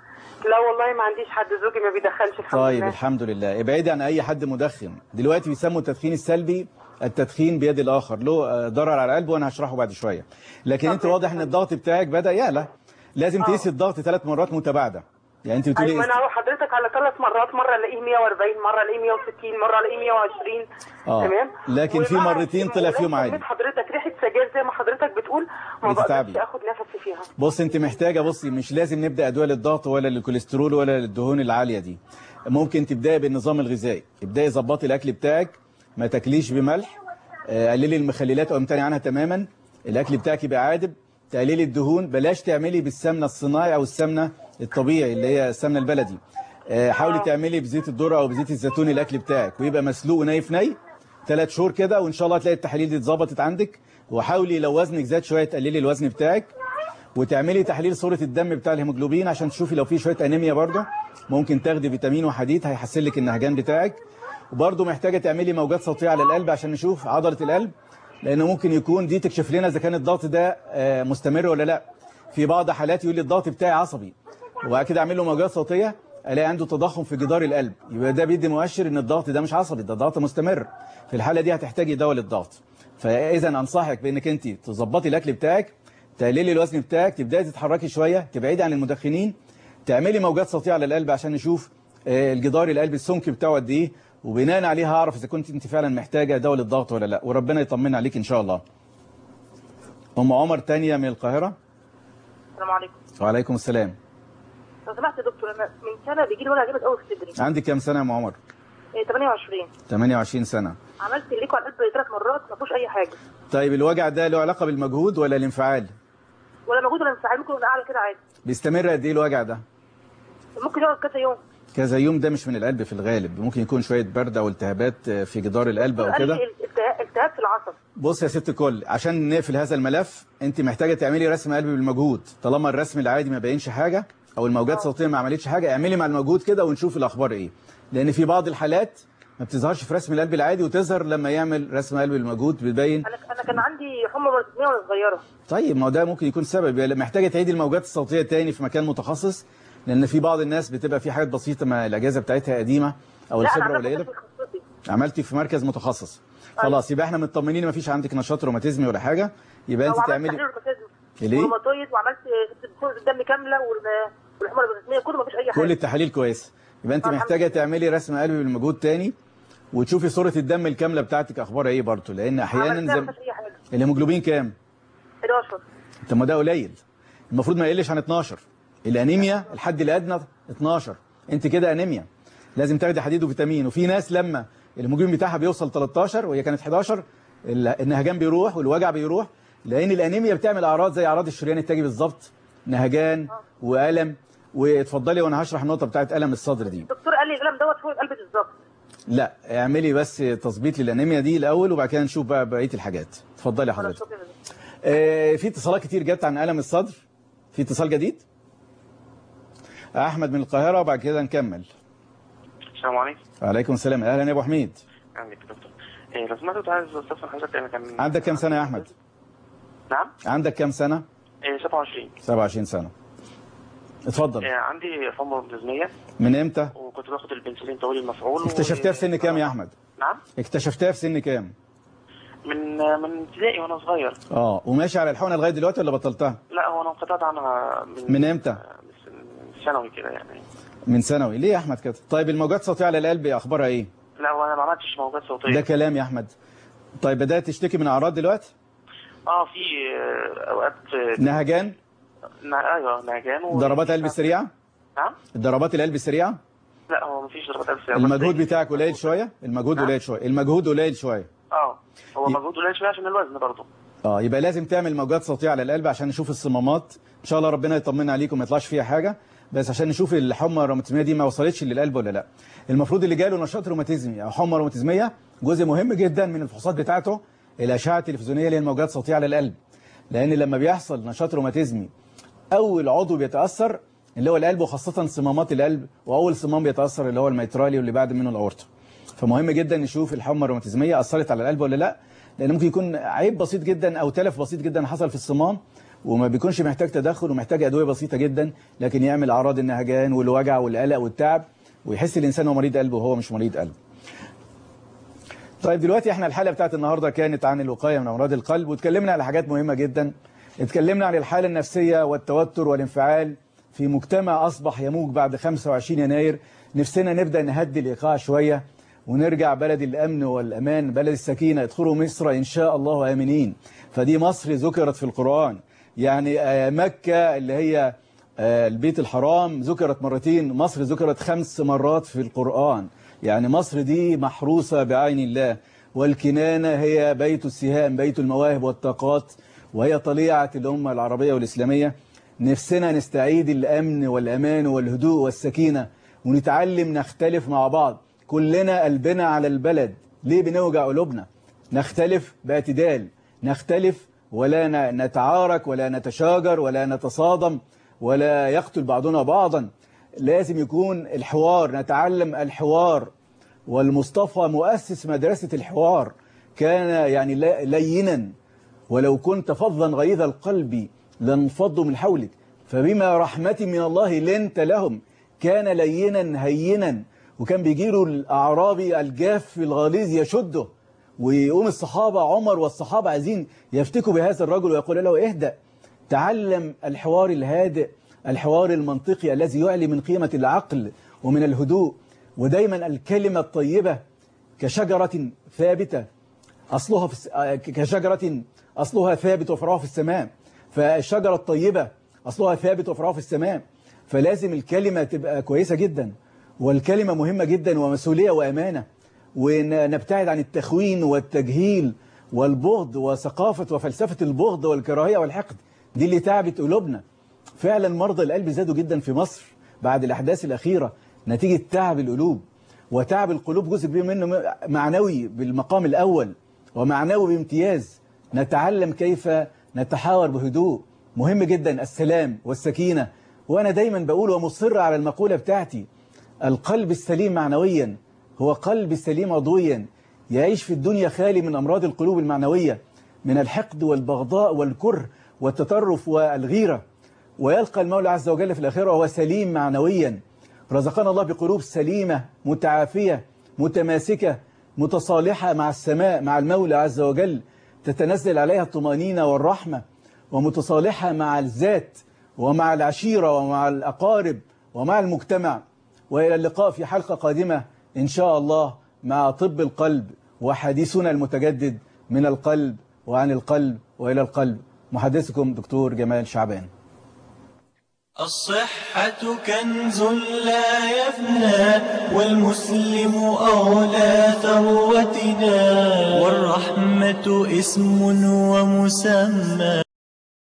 لا والله ما عنديش حد زوجي ما بيدخنش الحمد طيب لله الحمد لله ابعدي عن اي حد مدخن دلوقتي بيسموا التدخين السلبي التدخين بيد الاخر له آه، ضرر على القلب وانا هشرحه بعد شويه لكن انت واضح ان الضغط بتاعك بدا يعلى لازم تقيسي الضغط ثلاث مرات متباعده يعني انت بتقولي ايوه انا اروح حضرتك على ثلاث مرات مره الاقيه 140 مره الاقيه 160 مره الاقيه 120 اه تمام لكن في ومع- مرتين طلع فيهم ولو عادي سميت حضرتك ريحه سجاير زي ما حضرتك بتقول ما بتتعبي. بقدرش اخد نفسي فيها بص انت محتاجه بصي مش لازم نبدا ادويه للضغط ولا للكوليسترول ولا للدهون العاليه دي ممكن تبداي بالنظام الغذائي ابداي ظبطي الاكل بتاعك ما تاكليش بملح آه، قللي المخللات او امتنعي عنها تماما الاكل بتاعك يبقى عادب تقليلي الدهون بلاش تعملي بالسمنه الصناعي او السمنه الطبيعي اللي هي السمنه البلدي آه، حاولي تعملي بزيت الذره او بزيت الزيتون الاكل بتاعك ويبقى مسلوق وني في ني ثلاث شهور كده وان شاء الله هتلاقي التحاليل دي اتظبطت عندك وحاولي لو وزنك زاد شويه تقللي الوزن بتاعك وتعملي تحليل صورة الدم بتاع الهيموجلوبين عشان تشوفي لو في شوية أنيميا برضه ممكن تاخدي فيتامين وحديد هيحسن لك النهجان بتاعك وبرضه محتاجة تعملي موجات صوتية على القلب عشان نشوف عضلة القلب لأنه ممكن يكون دي تكشف لنا إذا كان الضغط ده آه، مستمر ولا لا في بعض حالات يقول لي الضغط بتاعي عصبي وبعد كده أعمل له موجات صوتية ألاقي عنده تضخم في جدار القلب يبقى ده بيدي مؤشر إن الضغط ده مش عصبي ده ضغط مستمر في الحالة دي هتحتاجي دواء للضغط فإذا أنصحك بإنك أنت تظبطي الأكل بتاعك تقللي الوزن بتاعك تبداي تتحركي شويه تبعدي عن المدخنين تعملي موجات صوتيه على القلب عشان نشوف آه، الجدار القلب السمك بتاعه قد ايه وبناء عليها هعرف اذا كنت انت فعلا محتاجه دواء للضغط ولا لا وربنا يطمنا عليك ان شاء الله ام عمر تانية من القاهره السلام عليكم وعليكم السلام لو سمحت يا دكتور انا من سنه بيجي لي وجع جامد قوي في صدري عندك كام سنه يا ام عمر إيه، 28 28 سنه عملت ليكو على القلب ثلاث مرات ما فيهوش اي حاجه طيب الوجع ده له علاقه بالمجهود ولا الانفعال ولا مجهود ولا انفعال ممكن اعمل كده عادي بيستمر قد ايه الوجع ده ممكن يقعد كذا يوم كذا يوم ده مش من القلب في الغالب ممكن يكون شويه برد او التهابات آه، في جدار القلب او قال كده لي التهاب التهاب في العصب بص يا ست الكل عشان نقفل هذا الملف انت محتاجه تعملي رسم قلب بالمجهود طالما الرسم العادي ما بينش حاجه او الموجات الصوتيه ما عملتش حاجه اعملي مع المجهود كده ونشوف الاخبار ايه لان في بعض الحالات ما بتظهرش في رسم القلب العادي وتظهر لما يعمل رسم قلب بالمجهود بتبين انا انا كان عندي حمى مرتين وانا صغيره طيب ما هو ده ممكن يكون سبب يعني محتاجه تعيدي الموجات الصوتيه تاني في مكان متخصص لان في بعض الناس بتبقى في حاجات بسيطه ما الاجازه بتاعتها قديمه او لا انا الخبره عملت قليله في تخصصي عملتي في مركز متخصص خلاص يبقى احنا مطمنين ما فيش عندك نشاط روماتيزمي ولا حاجه يبقى انت وعملت تعملي تحليل روماتيزم ليه؟ وروماتويد وعملت صوره الدم كامله وال- والحمى البلازميه كله ما فيش اي حاجه كل التحاليل كويسه يبقى انت محتاجه تعملي رسم قلب بالمجهود تاني وتشوفي صوره الدم الكامله بتاعتك اخبارها ايه برضه لان احيانا عملتها زي ما فيش اي حاجه الهيموجلوبين كام 11 طب ما ده قليل المفروض ما يقلش عن 12 الانيميا الحد الادنى 12 انت كده انيميا لازم تاخدي حديد وفيتامين وفي ناس لما الهيموجلوبين بتاعها بيوصل 13 وهي كانت 11 ال- النهجان بيروح والوجع بيروح لان الانيميا بتعمل اعراض زي اعراض الشريان التاجي بالظبط نهجان والم واتفضلي وانا هشرح النقطه بتاعت الم الصدر دي الدكتور قال لي الالم دوت فوق القلب بالظبط لا اعملي بس تظبيط للانيميا دي الاول وبعد كده نشوف بقى بقيه الحاجات اتفضلي حضرتك آه في اتصالات كتير جت عن الم الصدر في اتصال جديد احمد من القاهره وبعد كده نكمل السلام عليكم وعليكم السلام اهلا يا ابو حميد عندك يا دكتور إيه لو سمحت كنت عايز استفسر حضرتك انا كان عندك كام سنه يا احمد نعم عندك كام سنه إيه 27 27 سنه اتفضل إيه عندي حمى بلازميه من امتى وكنت باخد البنسلين طويل المفعول اكتشفتها في سن كام يا احمد نعم اكتشفتها في سن كام من من ابتدائي وانا صغير اه وماشي على الحقنه لغايه دلوقتي ولا بطلتها لا هو انا انقطعت عنها من من امتى من ثانوي كده يعني من ثانوي ليه يا احمد كده طيب الموجات الصوتيه على القلب اخبارها ايه لا هو انا ما عملتش موجات صوتيه ده كلام يا احمد طيب بدات تشتكي من اعراض دلوقتي اه في آه، اوقات آه، نهجان نا- ايوه نهجان و... ضربات قلب سريعه نعم ضربات القلب سريعه لا هو مفيش ضربات قلب سريعة، بس المجهود بتاعك قليل شويه المجهود نعم. قليل شويه المجهود قليل شويه اه هو مجهود قليل شويه عشان الوزن برضه اه يبقى لازم تعمل موجات صوتيه على القلب عشان نشوف الصمامات ان شاء الله ربنا يطمنا عليكم ما يطلعش فيها حاجه بس عشان نشوف الحمى الروماتيزميه دي ما وصلتش للقلب ولا لا المفروض اللي جاله نشاط روماتيزمي او حمى روماتيزميه جزء مهم جدا من الفحوصات بتاعته الاشعه التلفزيونيه اللي هي الموجات الصوتيه على القلب لان لما بيحصل نشاط روماتيزمي اول عضو بيتاثر اللي هو القلب وخاصه صمامات القلب واول صمام بيتاثر اللي هو الميترالي واللي بعد منه الاورطه فمهم جدا نشوف الحمى الروماتيزميه اثرت على القلب ولا لا لان ممكن يكون عيب بسيط جدا او تلف بسيط جدا حصل في الصمام وما بيكونش محتاج تدخل ومحتاج ادويه بسيطه جدا لكن يعمل اعراض النهجان والوجع والقلق والتعب ويحس الانسان هو مريض قلب وهو مش مريض قلب طيب دلوقتي احنا الحلقه بتاعت النهارده كانت عن الوقايه من امراض القلب واتكلمنا على حاجات مهمه جدا اتكلمنا عن الحاله النفسيه والتوتر والانفعال في مجتمع اصبح يموج بعد 25 يناير نفسنا نبدا نهدي الايقاع شويه ونرجع بلد الامن والامان بلد السكينه ادخلوا مصر ان شاء الله امنين فدي مصر ذكرت في القران يعني مكه اللي هي البيت الحرام ذكرت مرتين مصر ذكرت خمس مرات في القرآن يعني مصر دي محروسة بعين الله والكنانة هي بيت السهام بيت المواهب والطاقات وهي طليعة الأمة العربية والإسلامية نفسنا نستعيد الأمن والأمان والهدوء والسكينة ونتعلم نختلف مع بعض كلنا قلبنا على البلد ليه بنوجع قلوبنا نختلف باعتدال نختلف ولا نتعارك ولا نتشاجر ولا نتصادم ولا يقتل بعضنا بعضا لازم يكون الحوار نتعلم الحوار والمصطفى مؤسس مدرسة الحوار كان يعني لينا ولو كنت فظا غليظ القلب لانفضوا من حولك فبما رحمة من الله لنت لهم كان لينا هينا وكان بيجيله الأعرابي الجاف الغليظ يشده ويقوم الصحابة عمر والصحابة عايزين يفتكوا بهذا الرجل ويقول له اهدأ تعلم الحوار الهادئ الحوار المنطقي الذي يعلي من قيمة العقل ومن الهدوء ودايما الكلمة الطيبة كشجرة ثابتة أصلها في كشجرة أصلها ثابت وفرعها في السماء فالشجرة الطيبة أصلها ثابت وفرعها في السماء فلازم الكلمة تبقى كويسة جدا والكلمة مهمة جدا ومسؤولية وأمانة ونبتعد عن التخوين والتجهيل والبغض وثقافة وفلسفة البغض والكراهية والحقد دي اللي تعبت قلوبنا فعلا مرضى القلب زادوا جدا في مصر بعد الأحداث الأخيرة نتيجة تعب القلوب وتعب القلوب جزء كبير منه معنوي بالمقام الأول ومعنوي بامتياز نتعلم كيف نتحاور بهدوء مهم جدا السلام والسكينة وأنا دايما بقول ومصر على المقولة بتاعتي القلب السليم معنويا هو قلب السليم عضويا يعيش في الدنيا خالي من أمراض القلوب المعنوية من الحقد والبغضاء والكره والتطرف والغيرة ويلقى المولى عز وجل في الآخرة وهو سليم معنويا رزقنا الله بقلوب سليمة متعافية متماسكة متصالحة مع السماء مع المولى عز وجل تتنزل عليها الطمأنينة والرحمة ومتصالحة مع الذات ومع العشيرة ومع الأقارب ومع المجتمع وإلى اللقاء في حلقة قادمة إن شاء الله مع طب القلب وحديثنا المتجدد من القلب وعن القلب وإلى القلب محدثكم دكتور جمال شعبان الصحة كنز لا يفنى والمسلم أولى ثروتنا والرحمة اسم ومسمى